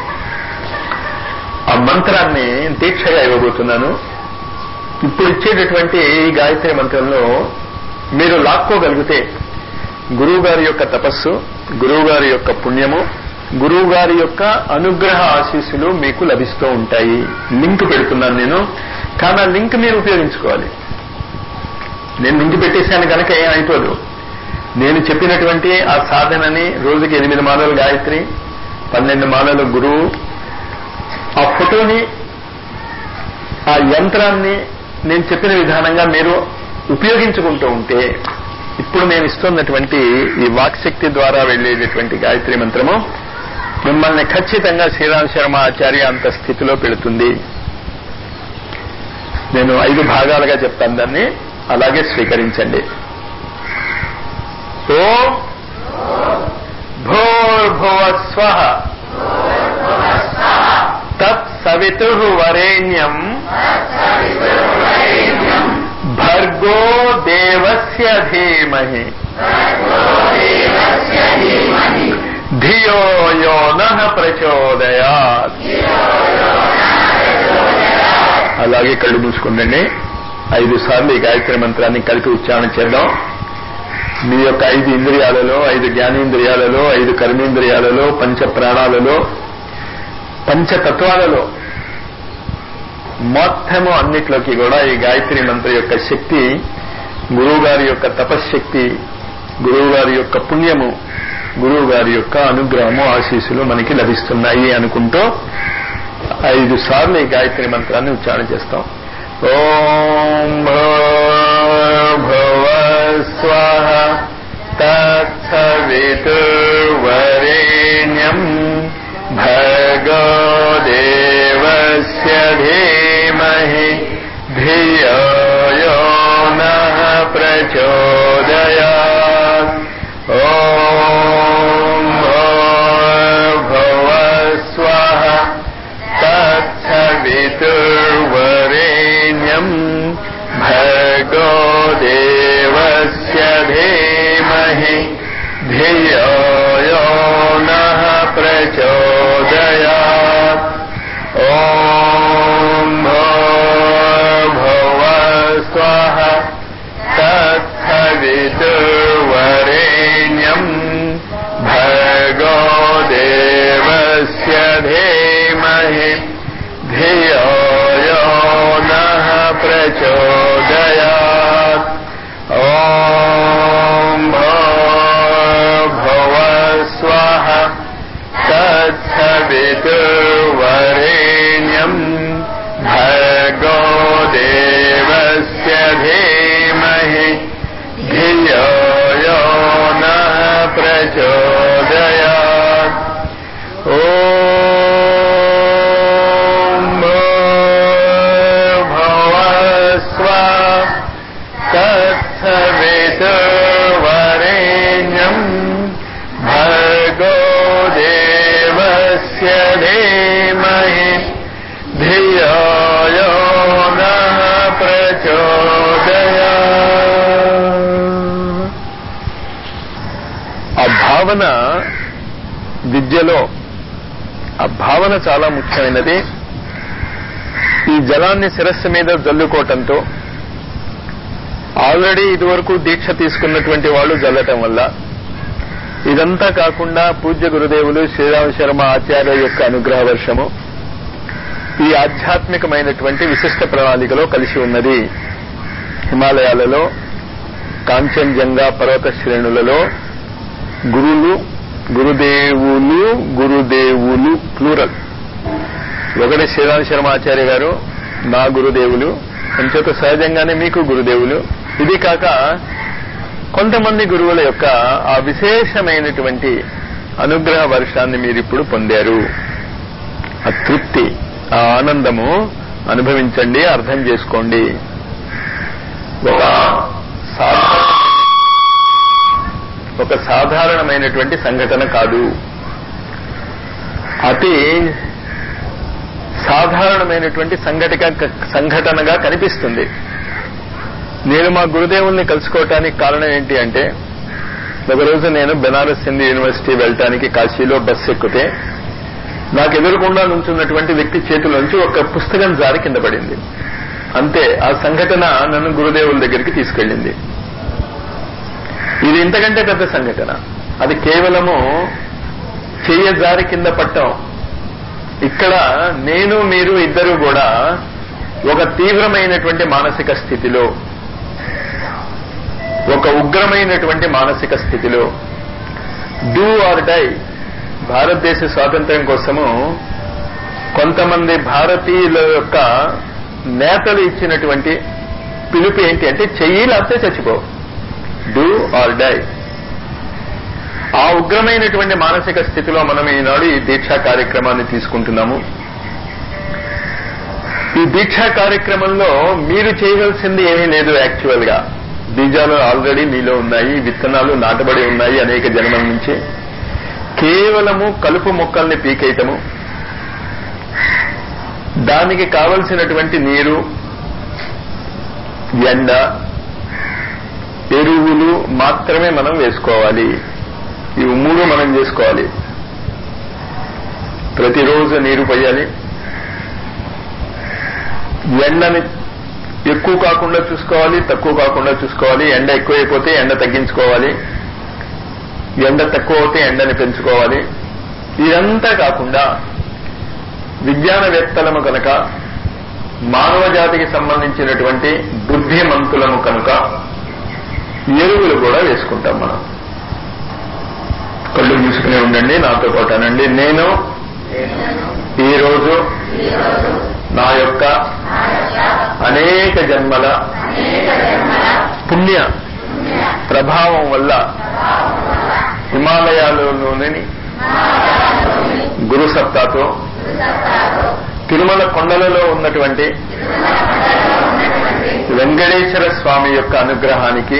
A: ఆ మంత్రాన్ని దీక్షగా ఇవ్వబోతున్నాను ఇప్పుడు ఇచ్చేటటువంటి ఈ గాయత్రి మంత్రంలో మీరు లాక్కోగలిగితే గురువు గారి యొక్క తపస్సు గురువు గారి యొక్క పుణ్యము గురువు గారి యొక్క అనుగ్రహ ఆశీస్సులు మీకు లభిస్తూ ఉంటాయి లింక్ పెడుతున్నాను నేను కానీ ఆ లింక్ మీరు ఉపయోగించుకోవాలి నేను లింక్ పెట్టేశాను కనుక ఏం అయిపోదు నేను చెప్పినటువంటి ఆ సాధనని రోజుకి ఎనిమిది మాలలు గాయత్రి పన్నెండు మాలలు గురువు ఆ ఫోటోని ఆ యంత్రాన్ని నేను చెప్పిన విధానంగా మీరు ఉపయోగించుకుంటూ ఉంటే ఇప్పుడు నేను ఇస్తున్నటువంటి ఈ వాక్శక్తి ద్వారా వెళ్ళేటటువంటి గాయత్రి మంత్రము మిమ్మల్ని ఖచ్చితంగా శ్రీరామ్ శర్మ ఆచార్య అంత స్థితిలో పెడుతుంది నేను ఐదు భాగాలుగా చెప్తాను దాన్ని అలాగే స్వీకరించండి ఓం భోర్భువ స్వ తత్సవితుర్వరేణ్యం భర్గో దేవస్య ధీమహి ధియో యో నః ప్రచోదయాత్ అలాగే కళ్ళు మూసుకుండండి ఐదు సార్లు ఈ గాయత్రి మంత్రాన్ని కలిపి ఉచ్చారణ చేద్దాం మీ యొక్క ఐదు ఇంద్రియాలలో ఐదు జ్ఞానేంద్రియాలలో ఐదు కర్మేంద్రియాలలో పంచ ప్రాణాలలో పంచతత్వాలలో మొత్తము అన్నిట్లోకి కూడా ఈ గాయత్రి మంత్ర యొక్క శక్తి గురువు గారి యొక్క తపశ్శక్తి గురువు గారి యొక్క పుణ్యము గురువు గారి యొక్క అనుగ్రహము ఆశీస్సులు మనకి లభిస్తున్నాయి అనుకుంటూ ఐదు సార్లు ఈ గాయత్రి మంత్రాన్ని ఉచ్చారణ చేస్తాం ఓం భవ స్వాహ తత్సవితుర్వరేణ్యం భగో దేవస్య ధీమహి ధియో యో నః ప్రచోదయాత్ ఓం భవ స్వాహ తత్సవితుర్వరేణ్యం భగో దేవస్య ధీమహి ధియో యో నః ప్రచోదయాత్ ఓం భవ స్వాహ తత్సవితుర్వరేణ్యం భగో దేవస్య ధీమహి ధియో యో నః ప్రచోదయాత్ ఓం భవ స్వాహ తత్సవితుర్వరేణ్యం భగో దేవస్య ధీమహి ధియో యో నః ప్రచోదయాత్ ఓం భవ స్వాహ తత్సవితుర్వరేణ్యం భగో దేవస్య ధీమహి ధియో యో నః ప్రచోదయా ఆ భావన విద్యలో ఆ భావన చాలా ముఖ్యమైనది ఈ జలాన్ని శిరస్సు మీద జల్లుకోవటంతో ఆల్రెడీ ఇదివరకు దీక్ష తీసుకున్నటువంటి వాళ్ళు జల్లటం వల్ల ఇదంతా కాకుండా పూజ్య గురుదేవులు శ్రీరామ శర్మ ఆచార్య యొక్క అనుగ్రహ వర్షము ఈ ఆధ్యాత్మికమైనటువంటి విశిష్ట ప్రణాళికలో కలిసి ఉన్నది హిమాలయాలలో కాంచన్జంగా పర్వత శ్రేణులలో గురులు గురుదేవులు గురుదేవులు ప్లూరల్ ఒకటి శ్రీరామ శర్మ ఆచార్య గారు నా గురుదేవులు అంచేత సహజంగానే మీకు గురుదేవులు ఇది కాక కొంతమంది గురువుల యొక్క ఆ విశేషమైనటువంటి అనుగ్రహ వర్షాన్ని మీరు ఇప్పుడు పొందారు ఆ తృప్తి ఆ ఆనందము అనుభవించండి అర్థం చేసుకోండి ఒక సాధారణ ఒక సాధారణమైనటువంటి సంఘటన కాదు అతి సాధారణమైనటువంటి సంఘటిక సంఘటనగా కనిపిస్తుంది నేను మా గురుదేవుల్ని కలుసుకోవటానికి కారణం ఏంటి అంటే ఒకరోజు నేను బెనారస్ హిందూ యూనివర్సిటీ వెళ్ళటానికి కాశీలో బస్సు ఎక్కితే నాకు ఎదురుకుండా నుంచున్నటువంటి వ్యక్తి చేతిలోంచి ఒక పుస్తకం జారి కింద పడింది అంతే ఆ సంఘటన నన్ను గురుదేవుల దగ్గరికి తీసుకెళ్ళింది ఇది ఇంతకంటే పెద్ద సంఘటన అది కేవలము చెయ్య జారి కింద పట్టాం ఇక్కడ నేను మీరు ఇద్దరు కూడా ఒక తీవ్రమైనటువంటి మానసిక స్థితిలో ఒక ఉగ్రమైనటువంటి మానసిక స్థితిలో డూ ఆర్ డై భారతదేశ స్వాతంత్ర్యం కోసము కొంతమంది భారతీయుల యొక్క నేతలు ఇచ్చినటువంటి పిలుపు ఏంటి అంటే చెయ్యి లేకపోతే చచ్చిపో డూ ఆర్ డై ఆ ఉగ్రమైనటువంటి మానసిక స్థితిలో మనం ఈనాడు ఈ దీక్షా కార్యక్రమాన్ని తీసుకుంటున్నాము ఈ దీక్షా కార్యక్రమంలో మీరు చేయవలసింది ఏమీ లేదు యాక్చువల్ గా బీజాలు ఆల్రెడీ మీలో ఉన్నాయి విత్తనాలు నాటబడి ఉన్నాయి అనేక జన్మల నుంచి కేవలము కలుపు మొక్కల్ని పీకేయటము దానికి కావలసినటువంటి నీరు ఎండ ఎరువులు మాత్రమే మనం వేసుకోవాలి ఇవి మూడు మనం చేసుకోవాలి ప్రతిరోజు నీరు పోయాలి ఎండని ఎక్కువ కాకుండా చూసుకోవాలి తక్కువ కాకుండా చూసుకోవాలి ఎండ ఎక్కువైపోతే ఎండ తగ్గించుకోవాలి ఎండ తక్కువ అవుతే ఎండని పెంచుకోవాలి ఇదంతా కాకుండా విజ్ఞానవేత్తలము కనుక మానవ జాతికి సంబంధించినటువంటి బుద్ధిమంతులము కనుక ఎరువులు కూడా వేసుకుంటాం మనం కళ్ళు మూసుకుని ఉండండి నాతో పాటు అనండి నేను ఈరోజు నా యొక్క అనేక జన్మల పుణ్య ప్రభావం వల్ల హిమాలయాలలోని గురుసత్తాతో తిరుమల కొండలలో ఉన్నటువంటి వెంకటేశ్వర స్వామి యొక్క అనుగ్రహానికి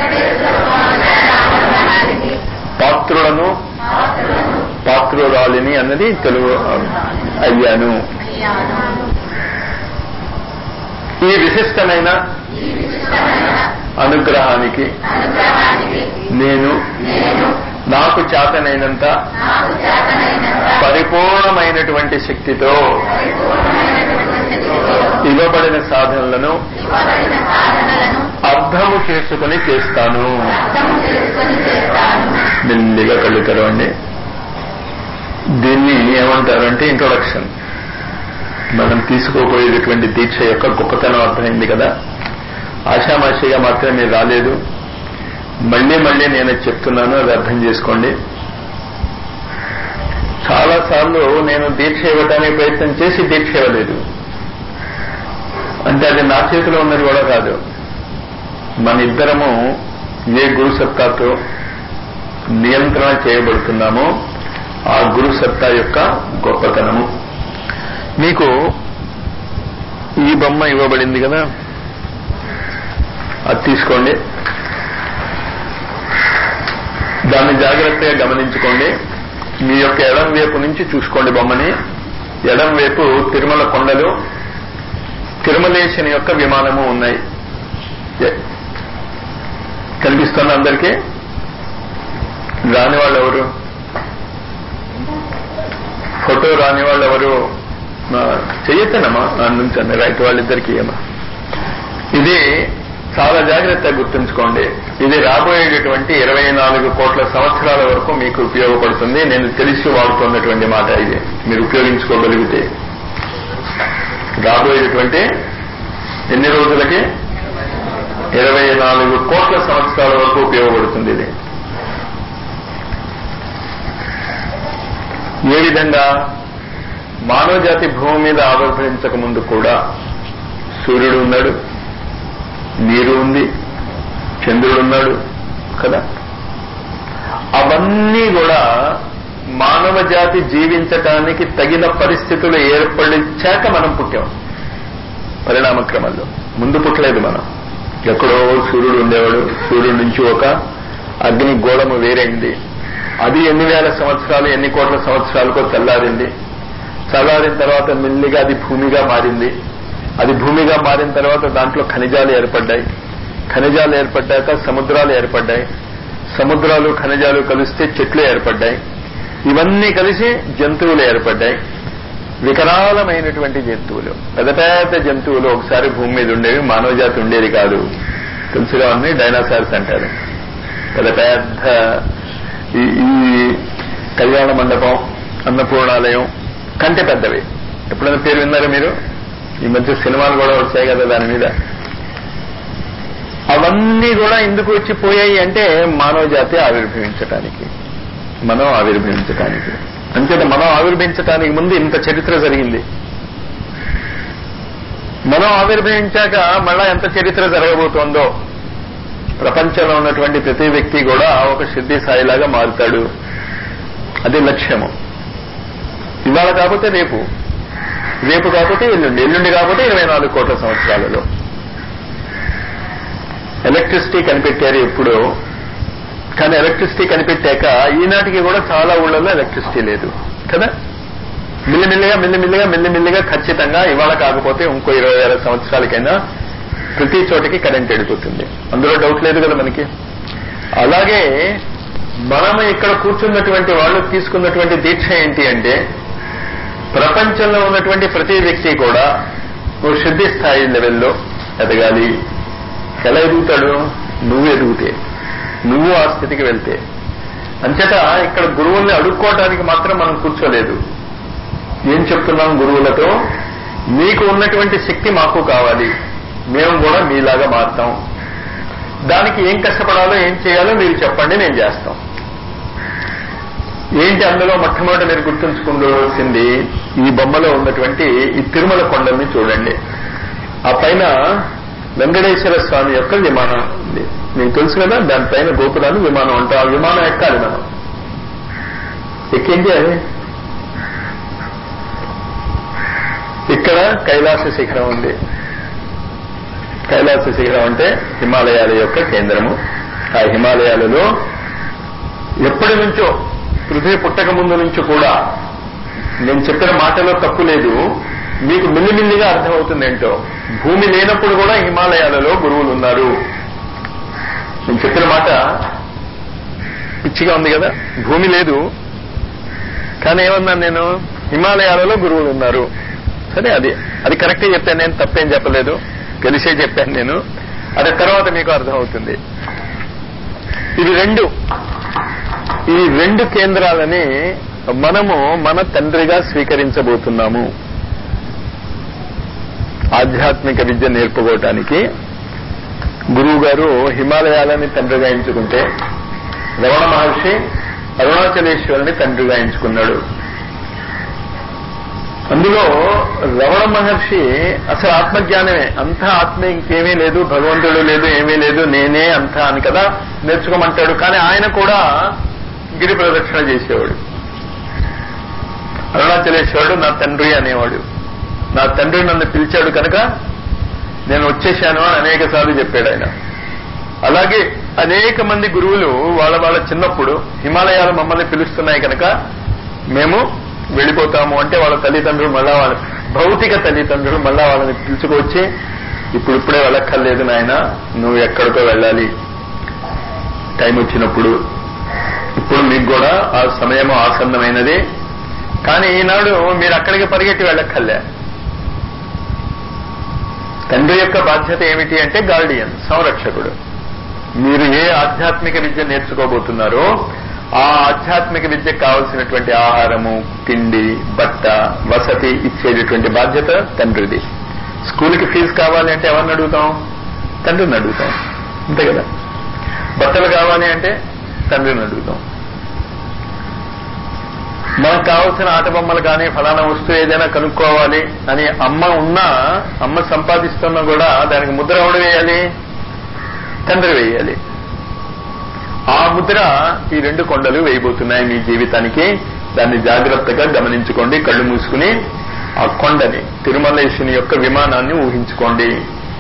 A: పాత్రులను పాత్రురాలిని అన్నది తెలుగు అయ్యాను ఈ విశిష్టమైన అనుగ్రహానికి నేను నాకు చేతనైనంత పరిపూర్ణమైనటువంటి శక్తితో ఇవ్వబడిన సాధనలను అర్థము చేసుకుని చేస్తాను మెల్లిగా కళ్ళు తెరవండి దీన్ని ఏమంటారంటే ఇంట్రొడక్షన్ మనం తీసుకోబోయేటటువంటి దీక్ష యొక్క గొప్పతనం అర్థమైంది కదా ఆషామాషిగా మాత్రమే మీరు రాలేదు మళ్ళీ మళ్ళీ నేను చెప్తున్నాను అది అర్థం చేసుకోండి చాలా సార్లు నేను దీక్ష ఇవ్వడానికి ప్రయత్నం చేసి దీక్ష ఇవ్వలేదు అంటే అది నా చేతిలో ఉన్నది కూడా కాదు మన ఇద్దరము ఏ గురు సత్తాతో నియంత్రణ చేయబడుతున్నామో ఆ గురు సత్తా యొక్క గొప్పతనము మీకు ఈ బొమ్మ ఇవ్వబడింది కదా అది తీసుకోండి దాన్ని జాగ్రత్తగా గమనించుకోండి మీ యొక్క ఎడం వైపు నుంచి చూసుకోండి బొమ్మని ఎడం వైపు తిరుమల కొండలు తిరుమలేశని యొక్క విమానము ఉన్నాయి కనిపిస్తున్న అందరికీ రాని వాళ్ళు ఎవరు ఫోటో రాని వాళ్ళు ఎవరు చెయ్యొద్దనమ్మా అందించండి రైట్ వాళ్ళిద్దరికి ఏమా ఇది చాలా జాగ్రత్తగా గుర్తుంచుకోండి ఇది రాబోయేటటువంటి ఇరవై నాలుగు కోట్ల సంవత్సరాల వరకు మీకు ఉపయోగపడుతుంది నేను తెలిసి వాడుతున్నటువంటి మాట ఇది మీరు ఉపయోగించుకోగలిగితే రాబోయేటటువంటి ఎన్ని రోజులకి ఇరవై నాలుగు కోట్ల సంవత్సరాల వరకు ఉపయోగపడుతుంది ఇది ఏ విధంగా మానవ జాతి భూమి మీద ఆవిర్భవించక ముందు కూడా సూర్యుడు ఉన్నాడు నీరు ఉంది చంద్రుడు ఉన్నాడు కదా అవన్నీ కూడా మానవ జాతి జీవించటానికి తగిన పరిస్థితులు ఏర్పడిచాక మనం పుట్టాం పరిణామ క్రమంలో ముందు పుట్టలేదు మనం ఎక్కడో సూర్యుడు ఉండేవాడు సూర్యుడి నుంచి ఒక అగ్ని గోళము వేరైంది అది ఎన్ని వేల సంవత్సరాలు ఎన్ని కోట్ల సంవత్సరాలకో చల్లారింది చల్లారిన తర్వాత మెల్లిగా అది భూమిగా మారింది అది భూమిగా మారిన తర్వాత దాంట్లో ఖనిజాలు ఏర్పడ్డాయి ఖనిజాలు ఏర్పడ్డాక సముద్రాలు ఏర్పడ్డాయి సముద్రాలు ఖనిజాలు కలిస్తే చెట్లు ఏర్పడ్డాయి ఇవన్నీ కలిసి జంతువులు ఏర్పడ్డాయి వికరాలమైనటువంటి జంతువులు పెద్ద పెద్ద జంతువులు ఒకసారి భూమి మీద ఉండేవి మానవ జాతి ఉండేది కాదు తెలుసుగా ఉన్నాయి డైనాసార్స్ అంటారు పెద్ద పెద్ద ఈ కళ్యాణ మండపం అన్నపూర్ణాలయం కంటే పెద్దవి ఎప్పుడైనా పేరు విన్నారా మీరు ఈ మధ్య సినిమాలు కూడా వచ్చాయి కదా దాని మీద అవన్నీ కూడా ఎందుకు వచ్చి పోయాయి అంటే మానవ జాతి ఆవిర్భవించటానికి మనం ఆవిర్భవించటానికి అంతేత మనం ఆవిర్భవించటానికి ముందు ఇంత చరిత్ర జరిగింది మనం ఆవిర్భవించాక మళ్ళా ఎంత చరిత్ర జరగబోతోందో ప్రపంచంలో ఉన్నటువంటి ప్రతి వ్యక్తి కూడా ఒక సిద్ధి సాయిలాగా మారుతాడు అది లక్ష్యము ఇవాళ కాకపోతే రేపు రేపు కాకపోతే ఎల్లుండి ఎల్లుండి కాకపోతే ఇరవై నాలుగు కోట్ల సంవత్సరాలలో ఎలక్ట్రిసిటీ కనిపెట్టారు ఎప్పుడో కానీ ఎలక్ట్రిసిటీ కనిపెట్టాక ఈనాటికి కూడా చాలా ఊళ్ళలో ఎలక్ట్రిసిటీ లేదు కదా మిల్లిమిల్లిగా మిల్లిమిల్లిగా మిల్లిమిల్లిగా ఖచ్చితంగా ఇవాళ కాకపోతే ఇంకో ఇరవై వేల సంవత్సరాలకైనా ప్రతి చోటకి కరెంట్ వెళ్ళిపోతుంది అందులో డౌట్ లేదు కదా మనకి అలాగే మనము ఇక్కడ కూర్చున్నటువంటి వాళ్ళు తీసుకున్నటువంటి దీక్ష ఏంటి అంటే ప్రపంచంలో ఉన్నటువంటి ప్రతి వ్యక్తి కూడా ఓ శుద్ధి స్థాయి లెవెల్లో ఎదగాలి ఎలా ఎదుగుతాడు నువ్వు ఎదుగుతే నువ్వు ఆ స్థితికి వెళ్తే అంచేత ఇక్కడ గురువుల్ని అడుక్కోవటానికి మాత్రం మనం కూర్చోలేదు ఏం చెప్తున్నాం గురువులతో మీకు ఉన్నటువంటి శక్తి మాకు కావాలి మేము కూడా మీలాగా మారుతాం దానికి ఏం కష్టపడాలో ఏం చేయాలో మీరు చెప్పండి నేను చేస్తాం ఏంటి అందులో మొట్టమొదటి మీరు గుర్తుంచుకోవాల్సింది ఈ బొమ్మలో ఉన్నటువంటి ఈ తిరుమల కొండల్ని చూడండి ఆ పైన వెంకటేశ్వర స్వామి యొక్క విమానం ఉంది మీకు తెలుసు కదా దానిపైన గోపురాలు విమానం అంటాం ఆ విమానం ఎక్కాలి మనం ఎక్కేం చేయాలి ఇక్కడ కైలాస శిఖరం ఉంది కైలాస శిఖరం అంటే హిమాలయాల యొక్క కేంద్రము ఆ హిమాలయాలలో ఎప్పటి నుంచో పృథ్వీ పుట్టక ముందు నుంచి కూడా నేను చెప్పిన మాటలో తప్పు లేదు మీకు మిల్లిమిల్లిగా అర్థమవుతుంది ఏంటో భూమి లేనప్పుడు కూడా హిమాలయాలలో గురువులు ఉన్నారు నేను చెప్పిన మాట పిచ్చిగా ఉంది కదా భూమి లేదు కానీ ఏమన్నాను నేను హిమాలయాలలో గురువులు ఉన్నారు సరే అది అది కరెక్టే చెప్పాను నేను తప్పేం చెప్పలేదు తెలిసే చెప్పాను నేను అది తర్వాత మీకు అర్థమవుతుంది ఇది రెండు ఈ రెండు కేంద్రాలని మనము మన తండ్రిగా స్వీకరించబోతున్నాము ఆధ్యాత్మిక విద్య నేర్పుకోవటానికి గురువు గారు హిమాలయాలని తండ్రిగా ఎంచుకుంటే రమణ మహర్షి అరుణాచలేశ్వరుని తండ్రిగా ఎంచుకున్నాడు అందులో రమణ మహర్షి అసలు ఆత్మజ్ఞానమే అంతా ఆత్మ ఇంకేమీ లేదు భగవంతుడు లేదు ఏమీ లేదు నేనే అంతా అని కదా నేర్చుకోమంటాడు కానీ ఆయన కూడా గిరి ప్రదక్షిణ చేసేవాడు అరుణాచలేశ్వరుడు నా తండ్రి అనేవాడు నా తండ్రి నన్ను పిలిచాడు కనుక నేను వచ్చేశాను అని అనేక సార్లు చెప్పాడు ఆయన అలాగే అనేక మంది గురువులు వాళ్ళ వాళ్ళ చిన్నప్పుడు హిమాలయాలు మమ్మల్ని పిలుస్తున్నాయి కనుక మేము వెళ్ళిపోతాము అంటే వాళ్ళ తల్లిదండ్రులు మళ్ళా వాళ్ళ భౌతిక తల్లిదండ్రులు మళ్ళా వాళ్ళని పిలుచుకొచ్చి ఇప్పుడు ఇప్పుడే వెళ్ళక్కర్లేదు నాయన నువ్వు ఎక్కడికో వెళ్ళాలి టైం వచ్చినప్పుడు ఇప్పుడు మీకు కూడా ఆ సమయం ఆసన్నమైనది కానీ ఈనాడు మీరు అక్కడికి పరిగెట్టి వెళ్ళక్కర్లే తండ్రి యొక్క బాధ్యత ఏమిటి అంటే గార్డియన్ సంరక్షకుడు మీరు ఏ ఆధ్యాత్మిక విద్య నేర్చుకోబోతున్నారో ఆ ఆధ్యాత్మిక విద్యకు కావలసినటువంటి ఆహారము తిండి బట్ట వసతి ఇచ్చేటటువంటి బాధ్యత తండ్రిది స్కూల్కి ఫీజు కావాలి అంటే ఎవరిని అడుగుతాం తండ్రిని అడుగుతాం అంతే కదా బట్టలు కావాలి అంటే తండ్రిని అడుగుతాం మనకు కావాల్సిన ఆట బొమ్మలు కానీ ఫలానా వస్తువు ఏదైనా కనుక్కోవాలి అని అమ్మ ఉన్నా అమ్మ సంపాదిస్తున్నా కూడా దానికి ముద్ర ఎవడు వేయాలి తండ్రి వేయాలి ఆ ముద్ర ఈ రెండు కొండలు వేయబోతున్నాయి మీ జీవితానికి దాన్ని జాగ్రత్తగా గమనించుకోండి కళ్ళు మూసుకుని ఆ కొండని తిరుమలేశుని యొక్క విమానాన్ని ఊహించుకోండి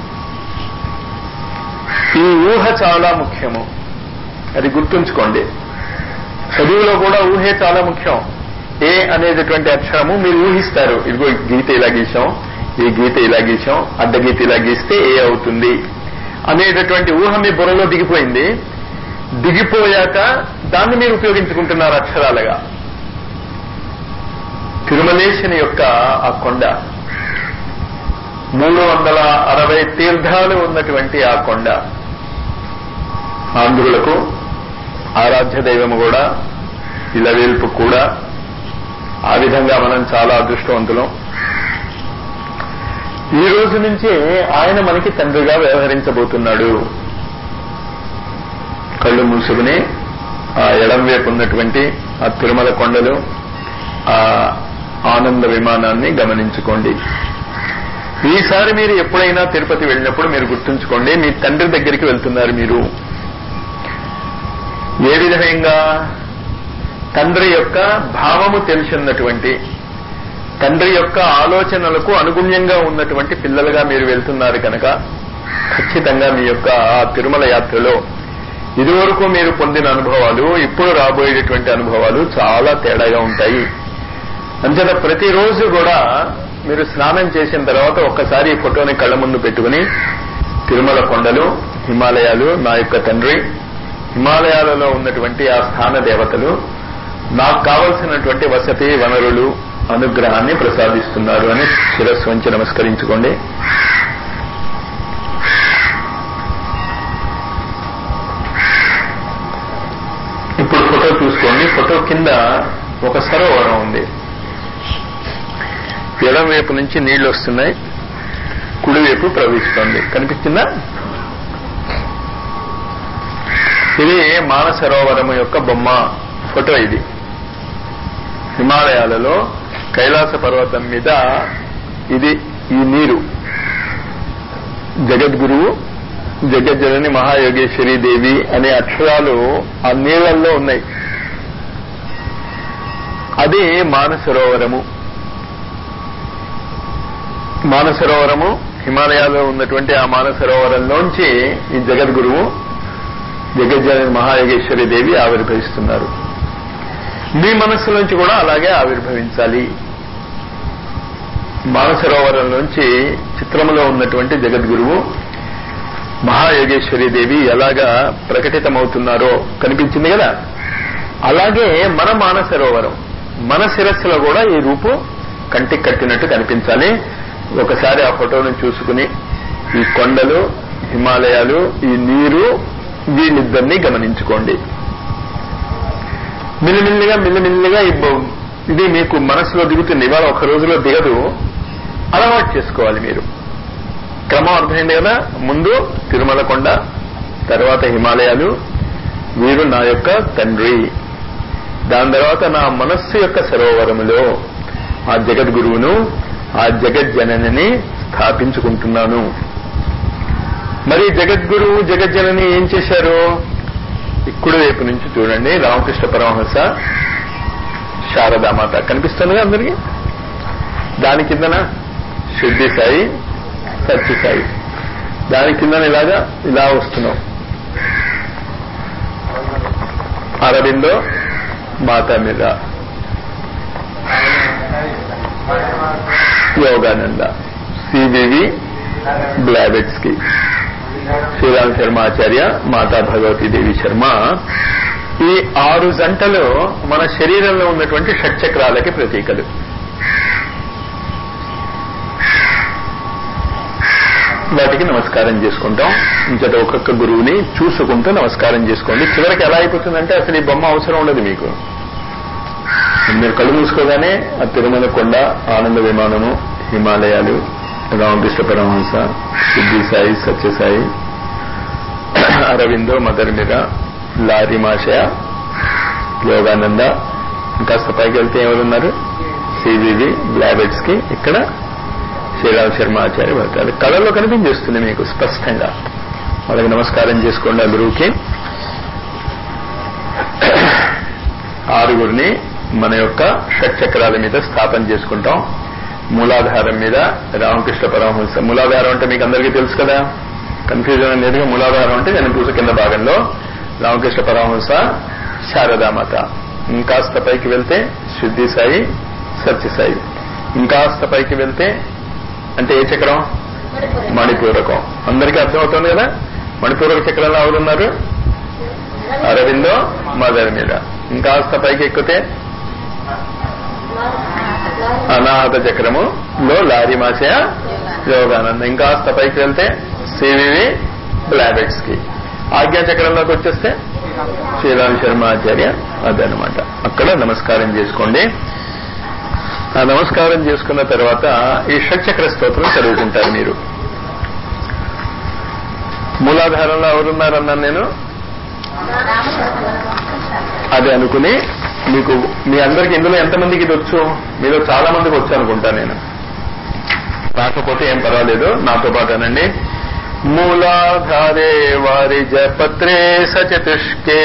A: ఈ ఊహ చాలా ముఖ్యము అది గుర్తుంచుకోండి చదువులో కూడా ఊహే చాలా ముఖ్యం ఏ అనేటటువంటి అక్షరము మీరు ఊహిస్తారు ఇదిగో ఈ గీత ఇలా గీసాం ఈ గీత ఇలా గీసాం అడ్డ గీత ఇలా గీస్తే ఏ అవుతుంది అనేటటువంటి ఊహ మీ బుర్రలో దిగిపోయింది దిగిపోయాక దాన్ని మీరు ఉపయోగించుకుంటున్నారు అక్షరాలుగా తిరుమలేశుని యొక్క ఆ కొండ మూడు వందల అరవై తీర్థాలు ఉన్నటువంటి ఆ కొండ ఆంధ్రులకు ఆరాధ్య దైవము కూడా ఇలవేల్పు కూడా ఆ విధంగా మనం చాలా అదృష్టవంతులం ఈ రోజు నుంచే ఆయన మనకి తండ్రిగా వ్యవహరించబోతున్నాడు కళ్ళు మూసుకుని ఆ ఎడం వైపు ఉన్నటువంటి ఆ తిరుమల కొండలు ఆ ఆనంద విమానాన్ని గమనించుకోండి ఈసారి మీరు ఎప్పుడైనా తిరుపతి వెళ్ళినప్పుడు మీరు గుర్తుంచుకోండి మీ తండ్రి దగ్గరికి వెళ్తున్నారు మీరు ఏ విధంగా తండ్రి యొక్క భావము తెలిసినటువంటి తండ్రి యొక్క ఆలోచనలకు అనుగుణ్యంగా ఉన్నటువంటి పిల్లలుగా మీరు వెళ్తున్నారు కనుక ఖచ్చితంగా మీ యొక్క ఆ తిరుమల యాత్రలో ఇదివరకు మీరు పొందిన అనుభవాలు ఇప్పుడు రాబోయేటటువంటి అనుభవాలు చాలా తేడాగా ఉంటాయి అంచేత ప్రతిరోజు కూడా మీరు స్నానం చేసిన తర్వాత ఒక్కసారి ఈ ఫోటోని కళ్ళ ముందు పెట్టుకుని తిరుమల కొండలు హిమాలయాలు నా యొక్క తండ్రి హిమాలయాలలో ఉన్నటువంటి ఆ స్థాన దేవతలు నాకు కావలసినటువంటి వసతి వనరులు అనుగ్రహాన్ని ప్రసాదిస్తున్నారు అని శిరస్సు వంచి నమస్కరించుకోండి ఇప్పుడు ఫోటో చూసుకోండి ఫోటో కింద ఒక సరోవరం ఉంది ఎడం వైపు నుంచి నీళ్లు వస్తున్నాయి కుడివైపు ప్రవహిస్తోంది కనిపిస్తుందా ఇది మానసరోవరము యొక్క బొమ్మ ఫోటో ఇది హిమాలయాలలో కైలాస పర్వతం మీద ఇది ఈ నీరు జగద్గురువు జగజ్జనని మహాయోగేశ్వరి దేవి అనే అక్షరాలు ఆ నీళ్లలో ఉన్నాయి అది మానసరోవరము మానసరోవరము హిమాలయాల్లో ఉన్నటువంటి ఆ మానసరోవరంలోంచి ఈ జగద్గురువు జగజ్జనని మహాయోగేశ్వరి దేవి ఆవిర్భవిస్తున్నారు మీ మనస్సులోంచి కూడా అలాగే ఆవిర్భవించాలి మానసరోవరంలోంచి చిత్రములో ఉన్నటువంటి జగద్గురువు మహాయోగేశ్వరి దేవి ఎలాగా ప్రకటితమవుతున్నారో కనిపించింది కదా అలాగే మన మానసరోవరం మన శిరస్సులో కూడా ఈ రూపు కంటికి కట్టినట్టు కనిపించాలి ఒకసారి ఆ ఫోటోను చూసుకుని ఈ కొండలు హిమాలయాలు ఈ నీరు వీళ్ళిద్దరినీ గమనించుకోండి మిల్లిమిల్లిగా మిల్లిమిల్లిగా ఇది మీకు మనసులో దిగుతుంది ఇవాళ ఒక రోజులో దిగదు అలవాటు చేసుకోవాలి మీరు క్రమం అర్థమైంది కదా ముందు తిరుమల కొండ తర్వాత హిమాలయాలు వీరు నా యొక్క తండ్రి దాని తర్వాత నా మనస్సు యొక్క సరోవరములో ఆ జగద్గురువును ఆ జగజ్జనని స్థాపించుకుంటున్నాను మరి జగద్గురువు జగజ్జనని ఏం చేశారు ఇక్కుడు వైపు నుంచి చూడండి రామకృష్ణ పరమహంస శారదామాత కనిపిస్తుందిగా అందరికీ దాని కిందన శుద్ధి సాయి సత్య సాయి దాని కిందన ఇలాగా ఇలా వస్తున్నాం అరవిందో మాతా మీద యోగానంద సివివి బ్లాబెట్స్ కి శ్రీరామ్ శర్మ ఆచార్య మాతా భగవతి దేవి శర్మ ఈ ఆరు జంటలు మన శరీరంలో ఉన్నటువంటి షట్చక్రాలకి ప్రతీకలు వాటికి నమస్కారం చేసుకుంటాం ఇంకట ఒక్కొక్క గురువుని చూసుకుంటూ నమస్కారం చేసుకోండి చివరికి ఎలా అయిపోతుందంటే అసలు ఈ బొమ్మ అవసరం ఉండదు మీకు మీరు కళ్ళు మూసుకోగానే ఆ తిరుమల కొండ ఆనంద విమానము హిమాలయాలు రామకృష్ణ పరమహంస సిద్ధి సాయి సత్యసాయి అరవిందో మదర్ మీద లారీ మాషయ యోగానంద ఇంకా పైకి వెళ్తే ఎవరున్నారు సివివి బ్లాబెట్స్ కి ఇక్కడ శ్రీరామ్ శర్మ ఆచార్య భక్తాలు కళలో కనిపించేస్తుంది మీకు స్పష్టంగా వాళ్ళకి నమస్కారం చేసుకోండి ఆ గురువుకి ఆరుగురిని మన యొక్క షట్చక్రాల మీద స్థాపన చేసుకుంటాం మూలాధారం మీద రామకృష్ణ పరమహంస మూలాధారం అంటే మీకు అందరికీ తెలుసు కదా కన్ఫ్యూజన్ అనేదిగా మూలాధారం అంటే వెనుపూస కింద భాగంలో రామకృష్ణ పరమహంస శారదామాత ఇంకాస్త పైకి వెళ్తే శుద్ధి సాయి సత్యసాయి ఇంకాస్త పైకి వెళ్తే అంటే ఏ చక్రం మణిపూరకం అందరికీ అర్థమవుతుంది కదా మణిపూరక చక్రంలో ఎవరున్నారు అరవిందో మదర్ మీద ఇంకాస్త పైకి ఎక్కితే అనాథ చక్రము లో లారీ మాసయ యోగానంద ఇంకాస్త పైకి వెళ్తే సివివి బ్లాబెట్స్ కి ఆజ్ఞా చక్రంలోకి వచ్చేస్తే శ్రీరామ్ శర్మ ఆచార్య అదనమాట అక్కడ నమస్కారం చేసుకోండి ఆ నమస్కారం చేసుకున్న తర్వాత ఈ షట్చక్ర స్తోత్రం చదువుకుంటారు మీరు మూలాధారంలో ఎవరున్నారన్నాను నేను అది అనుకుని మీకు మీ అందరికి ఇందులో ఎంతమందికి ఇది వచ్చు మీలో చాలా మందికి వచ్చు అనుకుంటా నేను రాకపోతే ఏం పర్వాలేదు నాతో పాటు అనండి మూలాధారే వారిజ పత్రే సచతుష్కే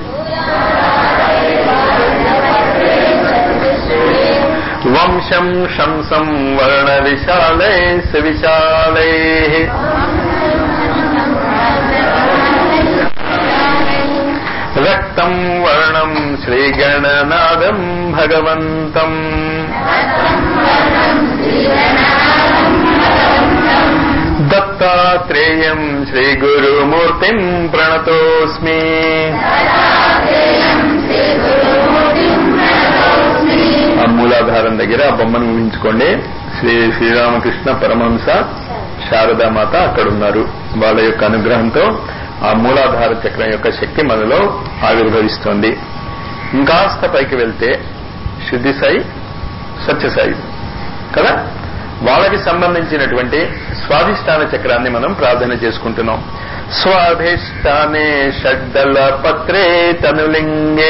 A: వంశం శంసం వర్ణ విశాలై సవిశాలై రక్తం వర్ణం శ్రీగణనాదం భగవంతం దత్తాత్రేయం శ్రీగురుమూర్తిం ప్రణతోస్మి ఆ మూలాధారం దగ్గర ఆ బొమ్మను ఊహించుకోండి శ్రీ శ్రీరామకృష్ణ పరమహంస శారదామాత అక్కడ ఉన్నారు వాళ్ళ యొక్క అనుగ్రహంతో ఆ మూలాధార చక్రం యొక్క శక్తి మనలో ఆవిర్భవిస్తోంది ఇంకాస్త పైకి వెళ్తే శుద్ధి సాయి సత్యసాయి కదా వాళ్ళకి సంబంధించినటువంటి స్వాధిష్టాన చక్రాన్ని మనం ప్రార్థన చేసుకుంటున్నాం స్వాధిష్టానే షడ్దల పత్రే తనులింగే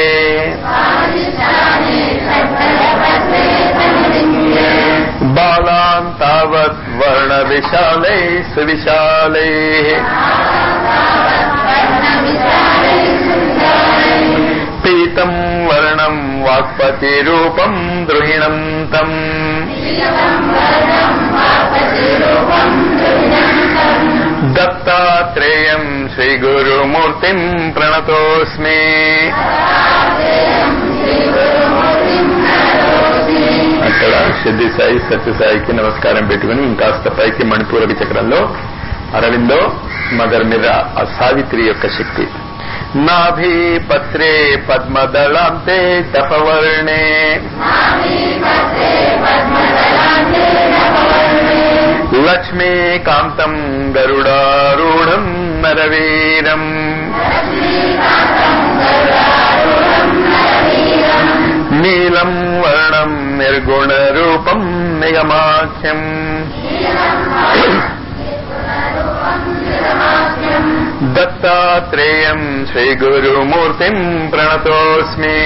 A: బాలాన్ తావత్ వర్ణ విశాలై సువిశాలై పీతం వర్ణం వాక్పతి రూపం ద్రుహిణం తం దత్తాత్రేయం శ్రీగురుమూర్తిం ప్రణతోస్మి అక్కడ సిద్ధి సాయి సత్యసాయికి నమస్కారం పెట్టుకుని ఇంకాస్త పైకి మణిపూరక చక్రంలో అరవిందో మదర్ మీద ఆ సావిత్రి యొక్క శక్తి నాభి పత్రే పద్మదళాంతే తపవర్ణే లక్ష్మీకాంతం గరుడారూఢం నరవీరం నీలం వర్ణం నిర్గుణ రూపం నిగమాఖ్యం దత్తాత్రేయం శ్రీగురుమూర్తిం ప్రణతోస్మి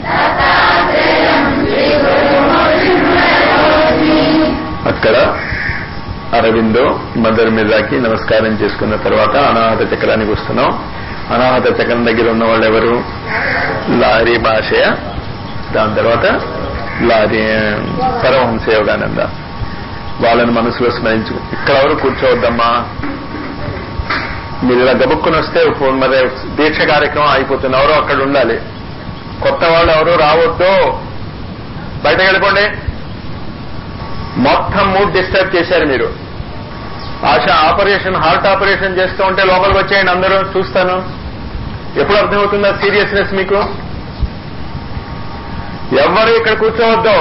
A: అక్కడ అరవిందో మదర్ మిర్జాకి నమస్కారం చేసుకున్న తర్వాత అనాహత చక్రానికి వస్తున్నాం అనాహత చక్రం దగ్గర ఉన్న వాళ్ళు ఎవరు లారీ భాషయ దాని తర్వాత లారీ పరమహంస యోగానంద వాళ్ళని మనసులో స్మరించు ఇక్కడ ఎవరు కూర్చోవద్దమ్మా మీరు ఇలా గబుక్కుని వస్తే ఫోన్ మరి దీక్ష కార్యక్రమం అయిపోతుంది ఎవరో అక్కడ ఉండాలి కొత్త వాళ్ళు ఎవరు రావద్దు బయటకు వెళ్ళిపోండి మొత్తం మూడ్ డిస్టర్బ్ చేశారు మీరు ఆశ ఆపరేషన్ హార్ట్ ఆపరేషన్ చేస్తూ ఉంటే లోపలికి వచ్చేయండి అందరూ చూస్తాను ఎప్పుడు అర్థమవుతుందా సీరియస్నెస్ మీకు ఎవరు ఇక్కడ కూర్చోవద్దు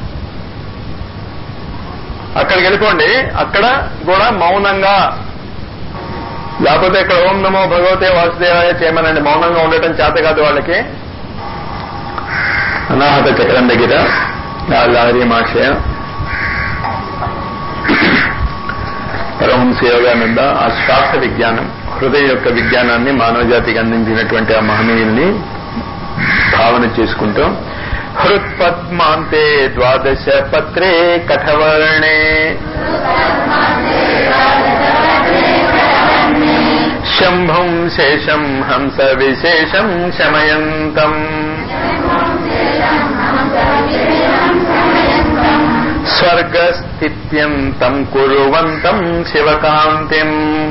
A: అక్కడికి వెళ్ళిపోండి అక్కడ కూడా మౌనంగా లేకపోతే ఇక్కడ ఓం నమో భగవతే వాసుదేవాయ చేయమనండి మౌనంగా ఉండటం చేత కాదు వాళ్ళకి అనాహత చక్రం దగ్గర లాహరి మాషయ పరమహంస యోగానంద ఆ శ్వాస విజ్ఞానం హృదయ యొక్క విజ్ఞానాన్ని మానవ జాతికి అందించినటువంటి ఆ మహనీయుల్ని భావన చేసుకుంటూ హృత్పద్మాంతే ద్వాదశ పత్రే కఠవర్ణే శంభుం శేషం హంస విశేషం శమయంతం స్వర్గస్థిత్యంతం కురువంతం శివకాంతిం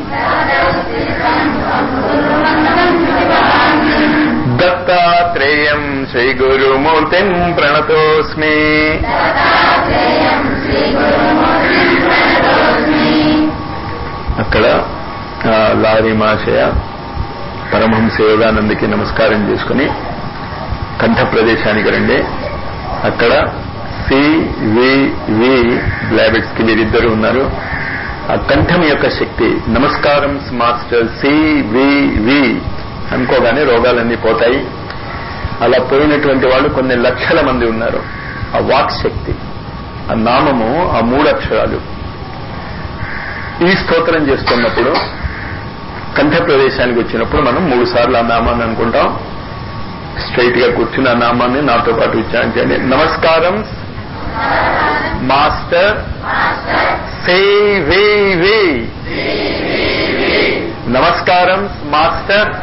A: దత్తాత్రేయం శ్రీగురుమూర్తిం ప్రణతోస్మి అక్కడ ఆ, లారీ మాషయ పరమహంస యోగానందకి నమస్కారం చేసుకుని కంఠ ప్రదేశానికి రండి అక్కడ సి వి వి బ్లాబెట్స్ కి వీరిద్దరు ఉన్నారు ఆ కంఠం యొక్క శక్తి నమస్కారం మాస్టర్ సి వి వి అనుకోగానే రోగాలన్నీ పోతాయి అలా పోయినటువంటి వాళ్ళు కొన్ని లక్షల మంది ఉన్నారు ఆ వాక్ శక్తి ఆ నామము ఆ మూడు అక్షరాలు ఈ స్తోత్రం చేస్తున్నప్పుడు కంఠ ప్రదేశానికి వచ్చినప్పుడు మనం మూడు సార్లు ఆ నామాన్ని అనుకుంటాం స్ట్రైట్ గా కూర్చుని ఆ నామాన్ని నాతో పాటు ఉచ్చారించండి నమస్కారం మాస్టర్ సే వే వే నమస్కారం మాస్టర్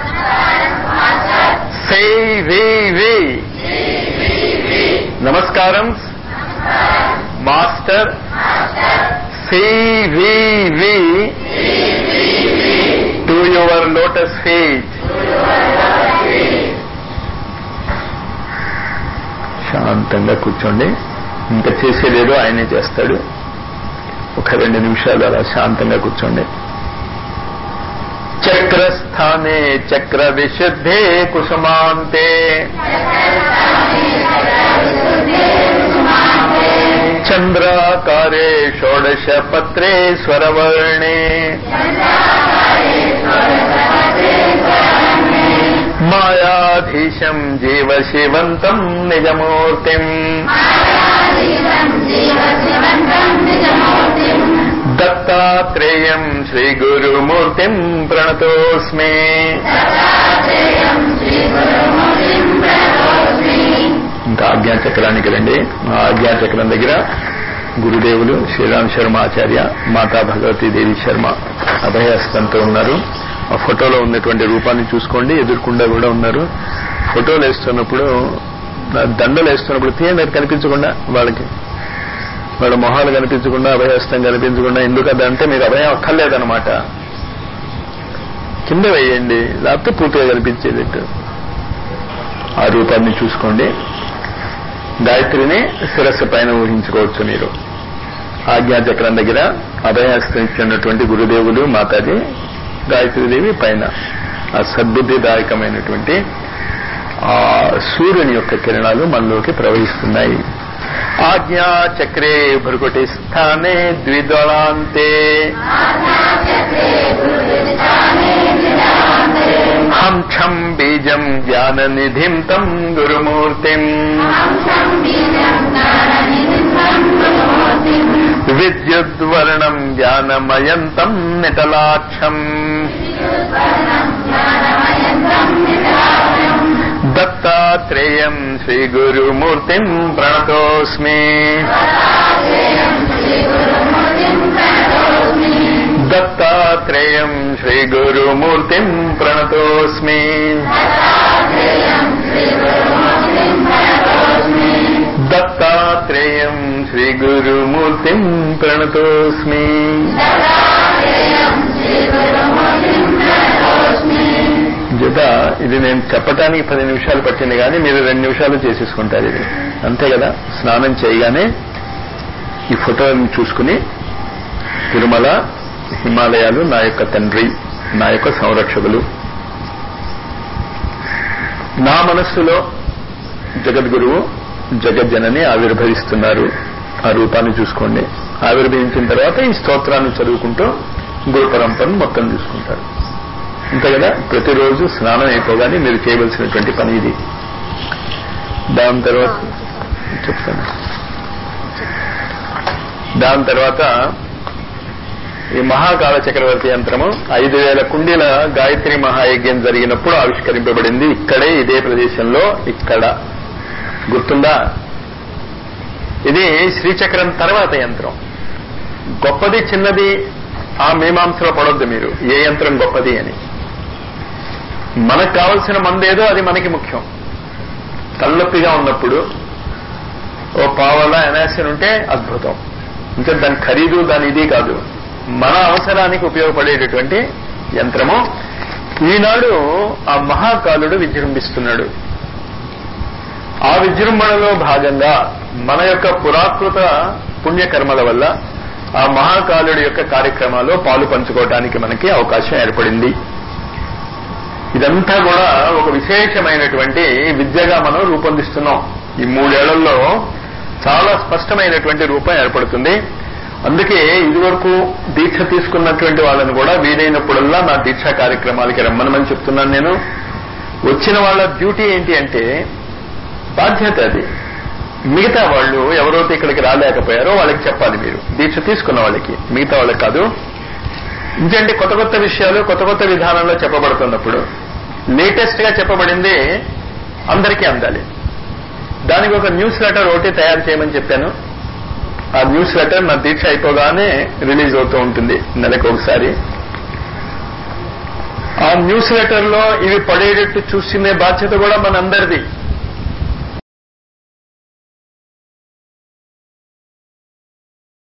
A: సే వే వే నమస్కారం మాస్టర్ సే వే వే టు యువర్ లోటస్ ఫేజ్ శాంతంగా కూర్చోండి ఇంకా చేసేదేదో ఆయనే చేస్తాడు ఒక రెండు నిమిషాలు అలా శాంతంగా కూర్చోండి చక్రస్థానే చక్ర విశుద్ధే కుసుమాంతే చంద్రాకారే షోడశ పత్రే స్వరవర్ణే మాయాధీశం జీవ శివంతం నిజమూర్తిం దత్తాత్రేయం శ్రీగురుమూర్తిం ప్రణతోస్మి ఇంకా ఆజ్ఞాచక్రానికి రండి ఆ ఆజ్ఞాచక్రం దగ్గర గురుదేవులు శ్రీరామ్ శర్మ ఆచార్య మాతా భగవతి దేవి శర్మ అభయహస్తంతో ఉన్నారు ఆ ఫోటోలో ఉన్నటువంటి రూపాన్ని చూసుకోండి ఎదుర్కొండా కూడా ఉన్నారు ఫోటోలు వేస్తున్నప్పుడు దండలు వేస్తున్నప్పుడు తీయండి అది కనిపించకుండా వాళ్ళకి వాళ్ళ మొహాలు కనిపించకుండా అభయహస్తం కనిపించకుండా ఎందుకు అదంటే మీకు అభయం అక్కర్లేదనమాట కింద వేయండి లేకపోతే పూర్తిగా కనిపించేది ఆ రూపాన్ని చూసుకోండి గాయత్రిని శిరస్సు పైన ఊహించుకోవచ్చు మీరు ఆజ్ఞాచక్రం దగ్గర అభయహస్తం ఇచ్చినటువంటి గురుదేవులు మాతాజీ గాయత్రీదేవి పైన ఆ సద్బుద్ధిదాయకమైనటువంటి ఆ సూర్యుని యొక్క కిరణాలు మనలోకి ప్రవహిస్తున్నాయి ఆజ్ఞాచక్రే భృకుటి స్థానే ద్విదళాంతే హం ఛం బీజం జ్ఞాన నిధిం తం గురుమూర్తిం విద్యుద్వర్ణం జ్ఞానమయంతం నిటలాక్షం దత్తాత్రేయం శ్రీగురుమూర్తిం ప్రణతోస్మి దత్తాత్రేయం శ్రీగురుమూర్తిం ప్రణతోస్మి దత్తాత్రేయం శ్రీగురుమూర్తిం ప్రణతోస్మి జత ఇది నేను చెప్పటానికి పది నిమిషాలు పట్టింది కానీ మీరు రెండు నిమిషాలు చేసేసుకుంటారు ఇది అంతే కదా స్నానం చేయగానే ఈ ఫోటోని చూసుకుని తిరుమల హిమాలయాలు నా యొక్క తండ్రి నా యొక్క సంరక్షకులు నా మనస్సులో జగద్గురువు జగజ్జనని ఆవిర్భవిస్తున్నారు ఆ రూపాన్ని చూసుకోండి ఆవిర్భవించిన తర్వాత ఈ స్తోత్రాన్ని చదువుకుంటూ గురు పరంపరను మొత్తం చూసుకుంటారు అంతే కదా ప్రతిరోజు స్నానం అయిపోగానే మీరు చేయవలసినటువంటి పని ఇది దాని తర్వాత చెప్తాను దాని తర్వాత ఈ మహాకాల చక్రవర్తి యంత్రము ఐదు వేల కుండీల గాయత్రి మహాయజ్ఞం జరిగినప్పుడు ఆవిష్కరింపబడింది ఇక్కడే ఇదే ప్రదేశంలో ఇక్కడ గుర్తుందా ఇది శ్రీచక్రం తర్వాత యంత్రం గొప్పది చిన్నది ఆ మీమాంసలో పడొద్దు మీరు ఏ యంత్రం గొప్పది అని మనకు కావలసిన మందేదో అది మనకి ముఖ్యం తలనొప్పిగా ఉన్నప్పుడు ఓ పావల ఎనాసిన్ ఉంటే అద్భుతం ఇంకా దాని ఖరీదు దాని ఇది కాదు మన అవసరానికి ఉపయోగపడేటటువంటి యంత్రము ఈనాడు ఆ మహాకాలుడు విజృంభిస్తున్నాడు ఆ విజృంభణలో భాగంగా మన యొక్క పురాకృత పుణ్యకర్మల వల్ల ఆ మహాకాలుడి యొక్క కార్యక్రమాల్లో పాలు పంచుకోవడానికి మనకి అవకాశం ఏర్పడింది ఇదంతా కూడా ఒక విశేషమైనటువంటి విద్యగా మనం రూపొందిస్తున్నాం ఈ మూడేళ్లలో చాలా స్పష్టమైనటువంటి రూపం ఏర్పడుతుంది అందుకే ఇదివరకు దీక్ష తీసుకున్నటువంటి వాళ్ళని కూడా వీలైనప్పుడల్లా నా దీక్షా కార్యక్రమాలకి రమ్మనమని చెప్తున్నాను నేను వచ్చిన వాళ్ళ డ్యూటీ ఏంటి అంటే బాధ్యత అది మిగతా వాళ్ళు ఎవరైతే ఇక్కడికి రాలేకపోయారో వాళ్ళకి చెప్పాలి మీరు దీక్ష తీసుకున్న వాళ్ళకి మిగతా వాళ్ళకి కాదు ఎందుకంటే కొత్త కొత్త విషయాలు కొత్త కొత్త విధానంలో చెప్పబడుతున్నప్పుడు లేటెస్ట్ గా చెప్పబడింది అందరికీ అందాలి దానికి ఒక న్యూస్ లెటర్ ఒకటి తయారు చేయమని చెప్పాను ఆ న్యూస్ లెటర్ నా దీక్ష అయిపోగానే రిలీజ్ అవుతూ ఉంటుంది నెలకు ఒకసారి ఆ న్యూస్ లెటర్ లో ఇవి పడేటట్టు చూసుకునే బాధ్యత కూడా మనందరిది